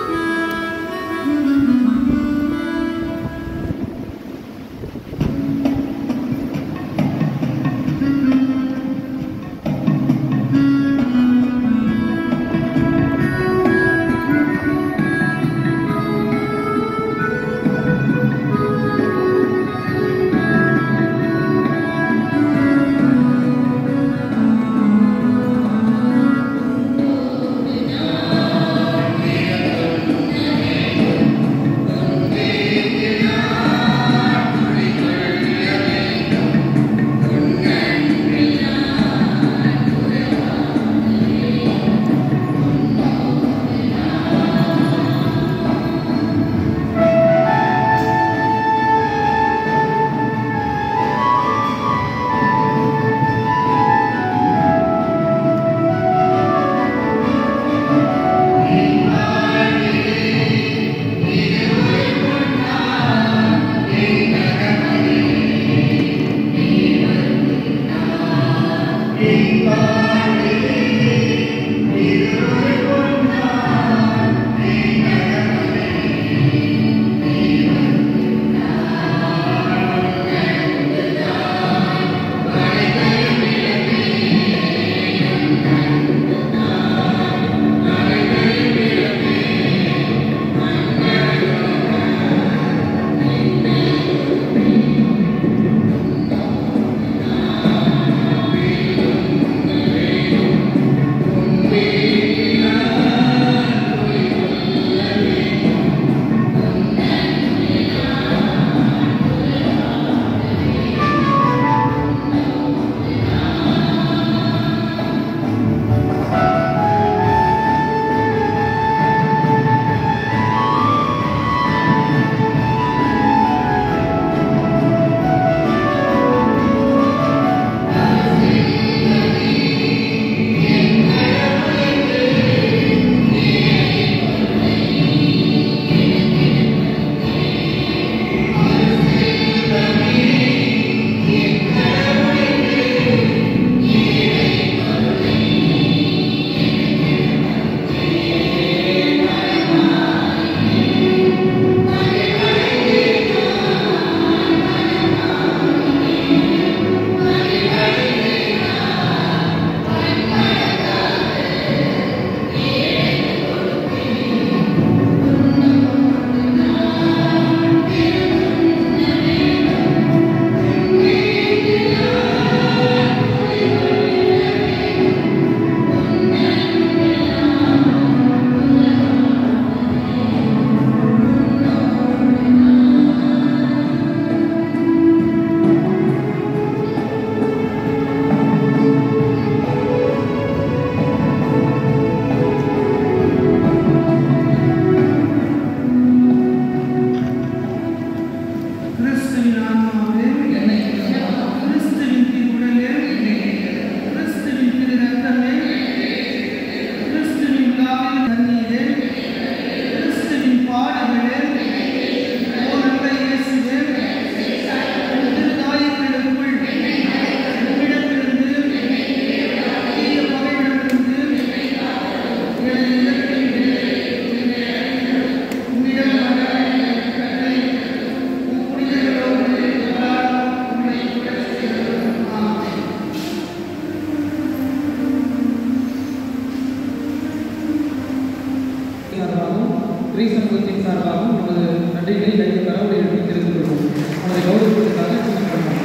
சார்பாகவும் ஸ்ரீ சமூகத்தின் சார்பாகவும் நமது நன்றிகளை கைது கடவுளை எழுதி தெரிந்து கொள்வோம் அவரை கௌரவத்திற்காக கேட்டுக்கொள்வோம்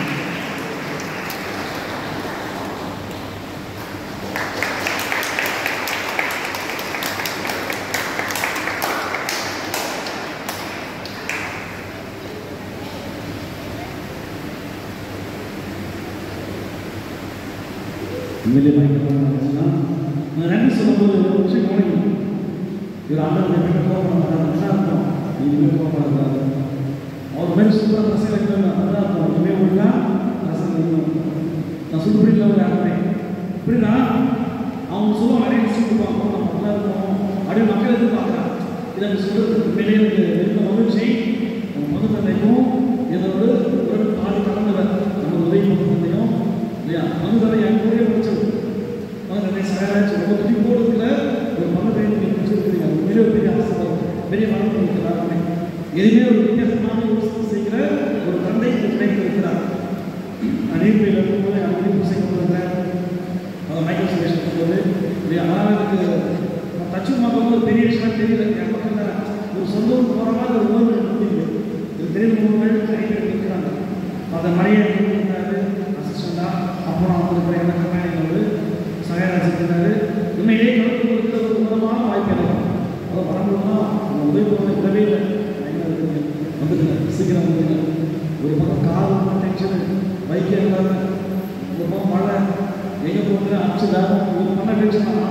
உண்மையிலே பயங்கரமான நான் ரெண்டு சொல்லும்போது ஒரு விஷயம் கவனிக்கணும் இவர் ஆண்டவர் எப்படி கோபம் பண்ணாருன்னா அர்த்தம் இனிமேல் கோபப்படாது அவர் மாதிரி சூப்பராக ரசம் வைக்கணும் அதான் அர்த்தம் இனிமேல் ஒழுங்கா ரசம் வைக்கணும் நான் சொல்லுபடியில் ஒரு ஆடுறேன் இப்படின்னா அவங்க சொல்லுவாங்க நிறைய விஷயம் கொடுப்பாங்க நம்ம நல்லா இருக்கோம் அப்படின்னு மக்கள் எதிர்பார்க்குறாங்க இதை நம்ம சொல்கிறதுக்கு உண்மையிலே எனக்கு இருக்க மகிழ்ச்சி நம்ம மது தந்தையும் இதோட ஒரு பாதி கலந்தவர் நம்ம உதவி மது தந்தையும் இல்லையா மது தந்தை என் கூடயே படிச்சது மது தந்தை சகாராச்சு ரொம்ப துணி போடுறதுல ஒரு மது தந்தை நீங்கள் படிச்சிருக்கிறீங்க உண்மையிலே ஒரு பெரிய ஆசீர்வாதம் பெரிய மனம் இருக்கிறாருமே எதுவுமே ஒரு வித்தியாசமான யோசனை செய்கிற ஒரு தந்தை இந்த கிடைத்திருக்கிறார் அநீர்மையில் இருக்கும்போது அனுமதி பூசை கொண்டு வந்தேன் அதை மைக்ரோ சுரேஷ் போது இல்லையா அதனால் எனக்கு நான் தச்சு பார்க்கும்போது ஒரு பெரிய விஷயம் தெரியல என் பக்கம் தான் ஒரு சொந்த ஊர் போகிற மாதிரி ஒரு உணர்வு எனக்கு முடியுது இது பெரிய உணவுகள் நிறைய பேர் இருக்கிறாங்க அதை மறைய இருந்தாரு அசிஸ்டண்டா அப்புறம் அவங்களுக்கு என்ன கம்மாடி வந்து சகாயராஜ் இருந்தாரு உண்மையிலேயே கலந்து கொடுக்கிற ஒரு உன்னதமான வாய்ப்பு எனக்கு அதை வரணும்னா அவங்க உதவி பண்ண விடவே இல்லை எங்க இருக்குங்க வந்துடுங்க சீக்கிரம் வந்துடுங்க ஒரு பக்கம் கார் ரொம்ப டென்ஷனு பைக் இருந்தாங்க ஒரு பக்கம் மழை எங்கே போகுது அடிச்சுதா ஒரு பண்ண டென்ஷன் நான்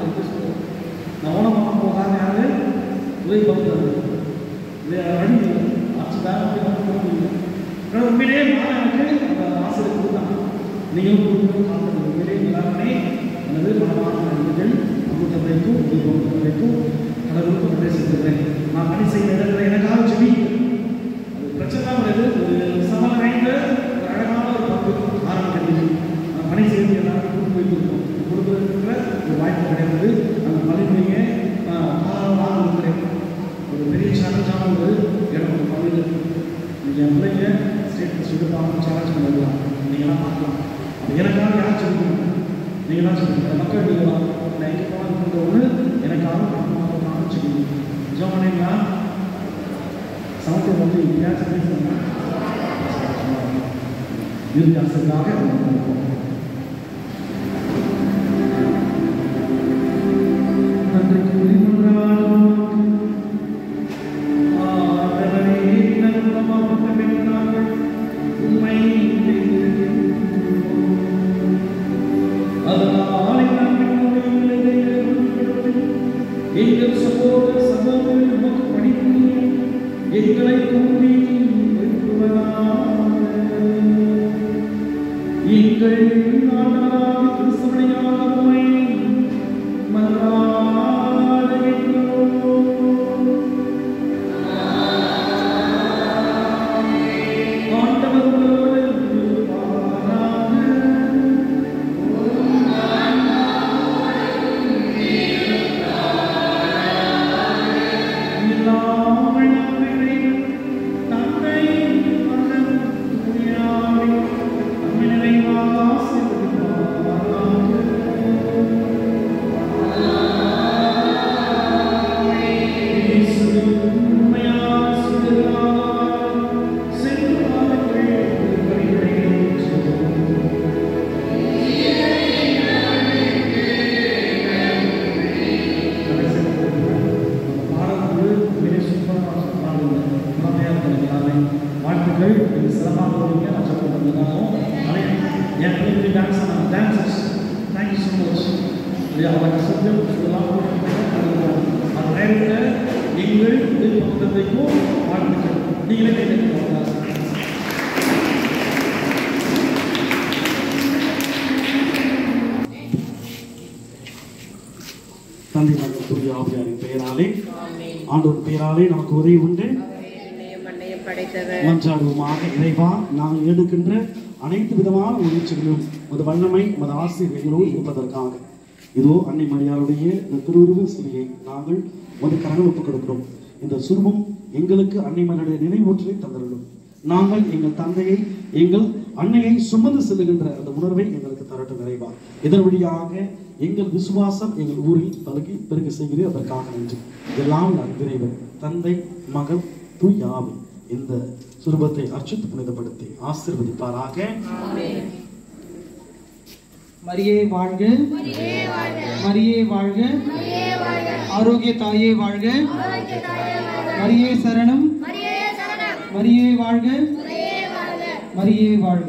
நான் ஓனம் பண்ண போகாத யாரு உதவி பண்ணுறது வழி அடிச்சுதா அப்படி பண்ண முடியல ஆனால் உண்மையிலேயே நான் எனக்கு அந்த ஆசிரியர் கொடுத்தாங்க நீங்களும் கொடுக்கணும் காரணம் உண்மையிலேயே எல்லாருமே எனது மனமான நன்றிகள் அமுத்தமைக்கும் உதவிக்கும் கடவுளுக்கும் நன்றி செலுத்துகிறேன் நான் பணி செய்த இடத்துல எனக்காக செடி அது பிரச்சனை வருது ஒரு சமம் வாய்ந்த ஒரு அழகான ஒரு பண்பு ஆரம்ப கல்வி நான் பணி செய்து எல்லாருக்கும் கொடுத்து வைத்திருக்கோம் கொடுக்குறதுக்குள்ள ஒரு வாய்ப்பு கிடையாது அந்த பள்ளிமுறையை காரணமாக இருக்கிறேன் ஒரு பெரிய சேலஞ்சான ஒரு இடம் ஒரு பள்ளியில் நீங்கள் என் பிள்ளைங்க ஸ்டேட் ஃபஸ்ட் எடுப்பாங்க சேலஞ்ச் பண்ணிடலாம் நீங்களாம் பார்க்கலாம் அது எனக்காக யார் சொல்லுங்க நீங்களாம் சொல்லுங்க மக்கள் நீங்கள் நான் எங்கே போனால் இருக்கிற ஒன்று எனக்காக நான் சொல்லுங்க ஜோம் பண்ணீங்களா சமத்துவம் வந்து எப்படியாச்சும் பேசுங்க இறுதி ஆசைக்காக நன்றி கூறி மன்றாடுவோம் ஆண்டவரே, நலமாக பெற்றார்கள். உம்மை தேடுகின்றோம். அதனால் எங்கள் பிள்ளைகளை எங்கள் சகோதர சகோதரி நமக்கு படித்து எங்களை கூடி எங்கள் ஆண்டவராகிய கிறிஸ்துவனையாக உம்மை மன்றாடுகின்றோம். ஆண்டவர் உங்களோடு இருப்பாராக. எல்லாம் வல்லமை தந்தை, மகன், தூய ஆவி, நம்மை நிறைவாக ஆசீர்வதிப்பாராக. இயேசுவின் உண்மையான சுடராய் சென்று வாருங்கள், திருப்பலிகளை ஏற்றுக்கொள்வோம். வாழ்த்துக்கள் இது சிறப்பாக வருவீங்க நான் சொல்லப்பட்டிருந்தாலும் என் பிள்ளைங்க டான்ஸ் ஆனாங்க டான்சர்ஸ் தேங்க்யூ ஸோ மச் இல்லையா அவங்க கஷ்டத்தில் இதெல்லாம் அந்த நேரத்தில் எங்கள் உதவி பக்கத்தைக்கும் வாழ்த்துக்கள் நீங்களே கேட்டுக்கோங்க தந்தை மகன் தூய ஆவியாரின் பெயராலே ஆண்டவர் பெயராலே நமக்கு உதவி உண்டு மண்ணையும் படைத்தவர் மன்றாடுவோமாக இறைவா நாங்கள் எடுக்கின்ற அனைத்து விதமான முயற்சிகளும் மது வல்லமை மது ஆசிரியர்களோடு இருப்பதற்காக இதோ அன்னை மரியாளுடைய இந்த திருவுருவ சிலையை நாங்கள் மது கரங்கள் ஒப்புக் கொடுக்கிறோம் இந்த சுருபம் எங்களுக்கு அன்னை மரியாளுடைய நினைவூற்றலை தந்திருக்கும் நாங்கள் எங்கள் தந்தையை எங்கள் அன்னையை சுமந்து செல்லுகின்ற அந்த உணர்வை எங்களுக்கு தரட்டும் நிறைவா இதன் வழியாக எங்கள் விசுவாசம் எங்கள் ஊரில் பலுகி பெருக செய்கிறீர் அதற்காக நன்றி எல்லாம் நன்கிறைவர் தந்தை மகன் தூயாவி இந்த சுரூபத்தை அர்ச்சித்து புனிதப்படுத்தி ஆசீர்வதிப்பாராக மரியே வாழ்க மரியே வாழ்க ஆரோக்கிய தாயே வாழ்க மரியே சரணம் மரியே வாழ்க மரியே வாழ்க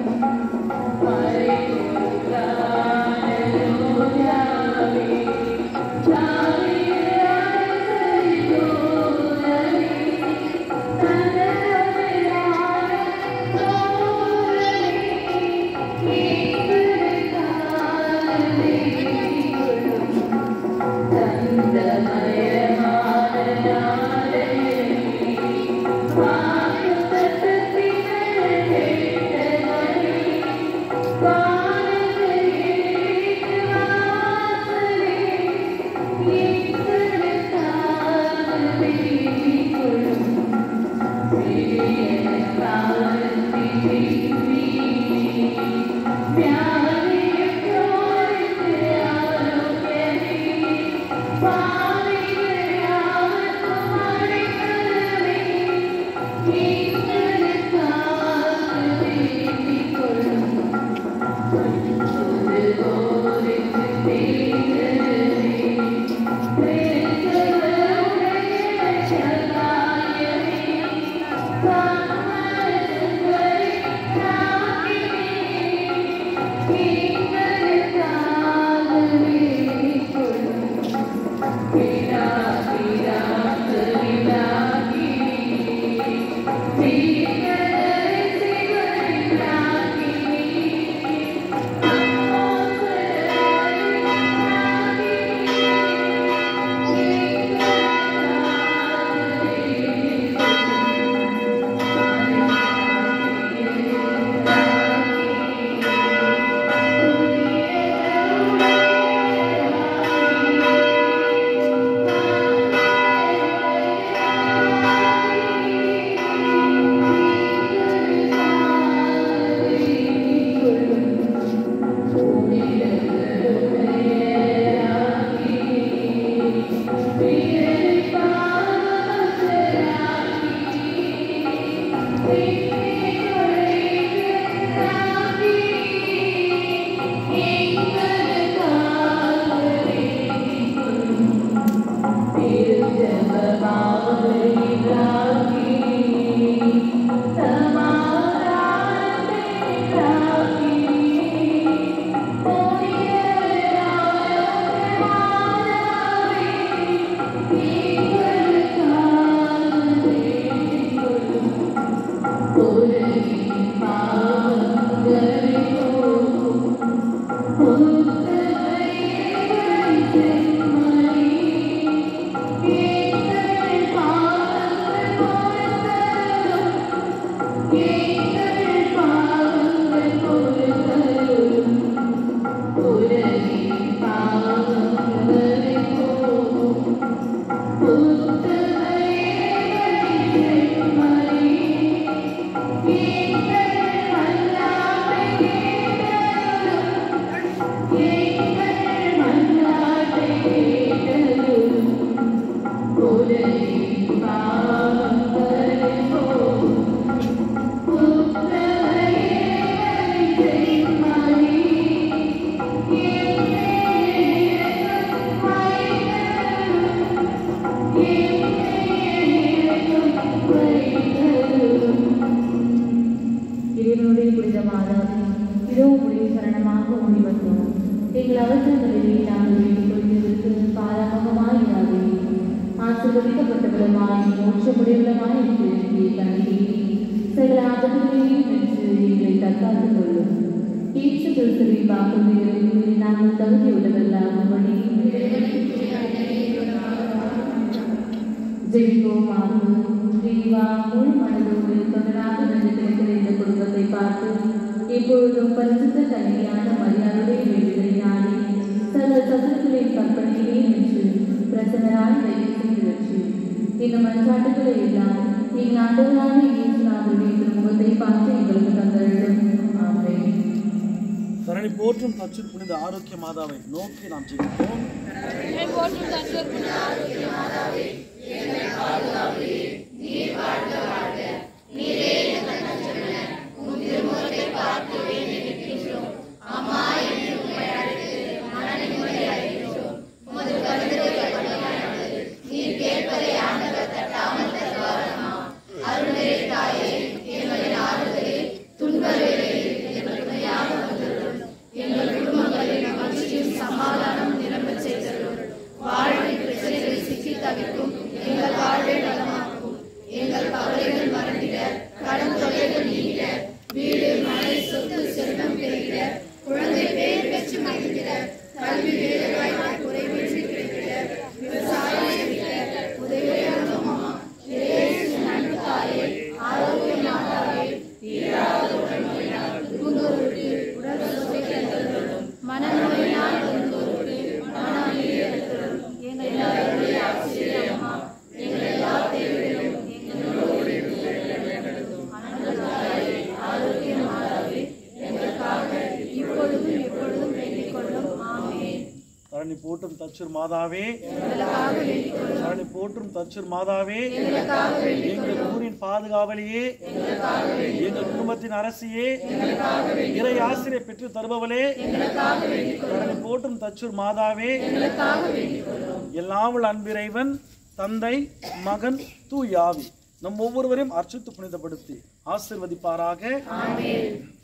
இறைவனுடைய புனித மாதாவே இதோ உடைய சரணமாக ஓடி வந்தோம் எங்கள் அவசரங்களிலே நாங்கள் வேண்டிக் கொள்வதற்கு பாராமுகமாயிராதே ஆசிர்வதிக்கப்பட்டவளுமாய் மோட்சமுடையவளுமாய் இருக்கிற கண்ணீரே சகல ஆபத்துகளையும் வென்று எங்களை தற்காத்துக் கொள்ளும் ஈச்சு கிறிஸ்துவை பார்க்கும் நேரத்தில் நாங்கள் தகுதியுள்ளவர்களாகும்படி ஜெயிப்போமாக தேவா முழு மனதோடு தொடராக நன்றி கிடைக்கிற இந்த குடும்பத்தை பார்த்து எப்பொழுதும் பரிசுத்த கல்வியான மரியாதையை வேண்டுதலை நாடி சகல சதுரங்களின் கற்பனையிலே நின்று பிரசன்னராய் தயவு செய்து வச்சு இந்த மன்றாட்டுகளை எல்லாம் எங்கள் ஆண்டவரான இயேசுநாதருடைய திருமுகத்தை பார்த்து எங்களுக்கு தந்தருளும் ஆமென் தரணி போற்றும் அச்சுத் புனித ஆரோக்கிய மாதாவை நோக்கி நாம் ஜெயிப்போம் அருளே தாயே எங்களின் ஆறுதலே துன்ப வேளையில் போற்றும் தச்சூர் மாதாவே சரணை போற்றும் தச்சூர் மாதாவே எங்கள் ஊரின் பாதுகாவலியே எங்கள் குடும்பத்தின் அரசியே இறை ஆசிரியர் பெற்று தருபவளே சரணை போற்றும் தச்சூர் மாதாவே எல்லாவள் அன்பிறைவன் தந்தை மகன் தூயாவி நம் ஒவ்வொருவரையும் அர்ச்சித்து புனிதப்படுத்தி ஆசிர்வதிப்பாராக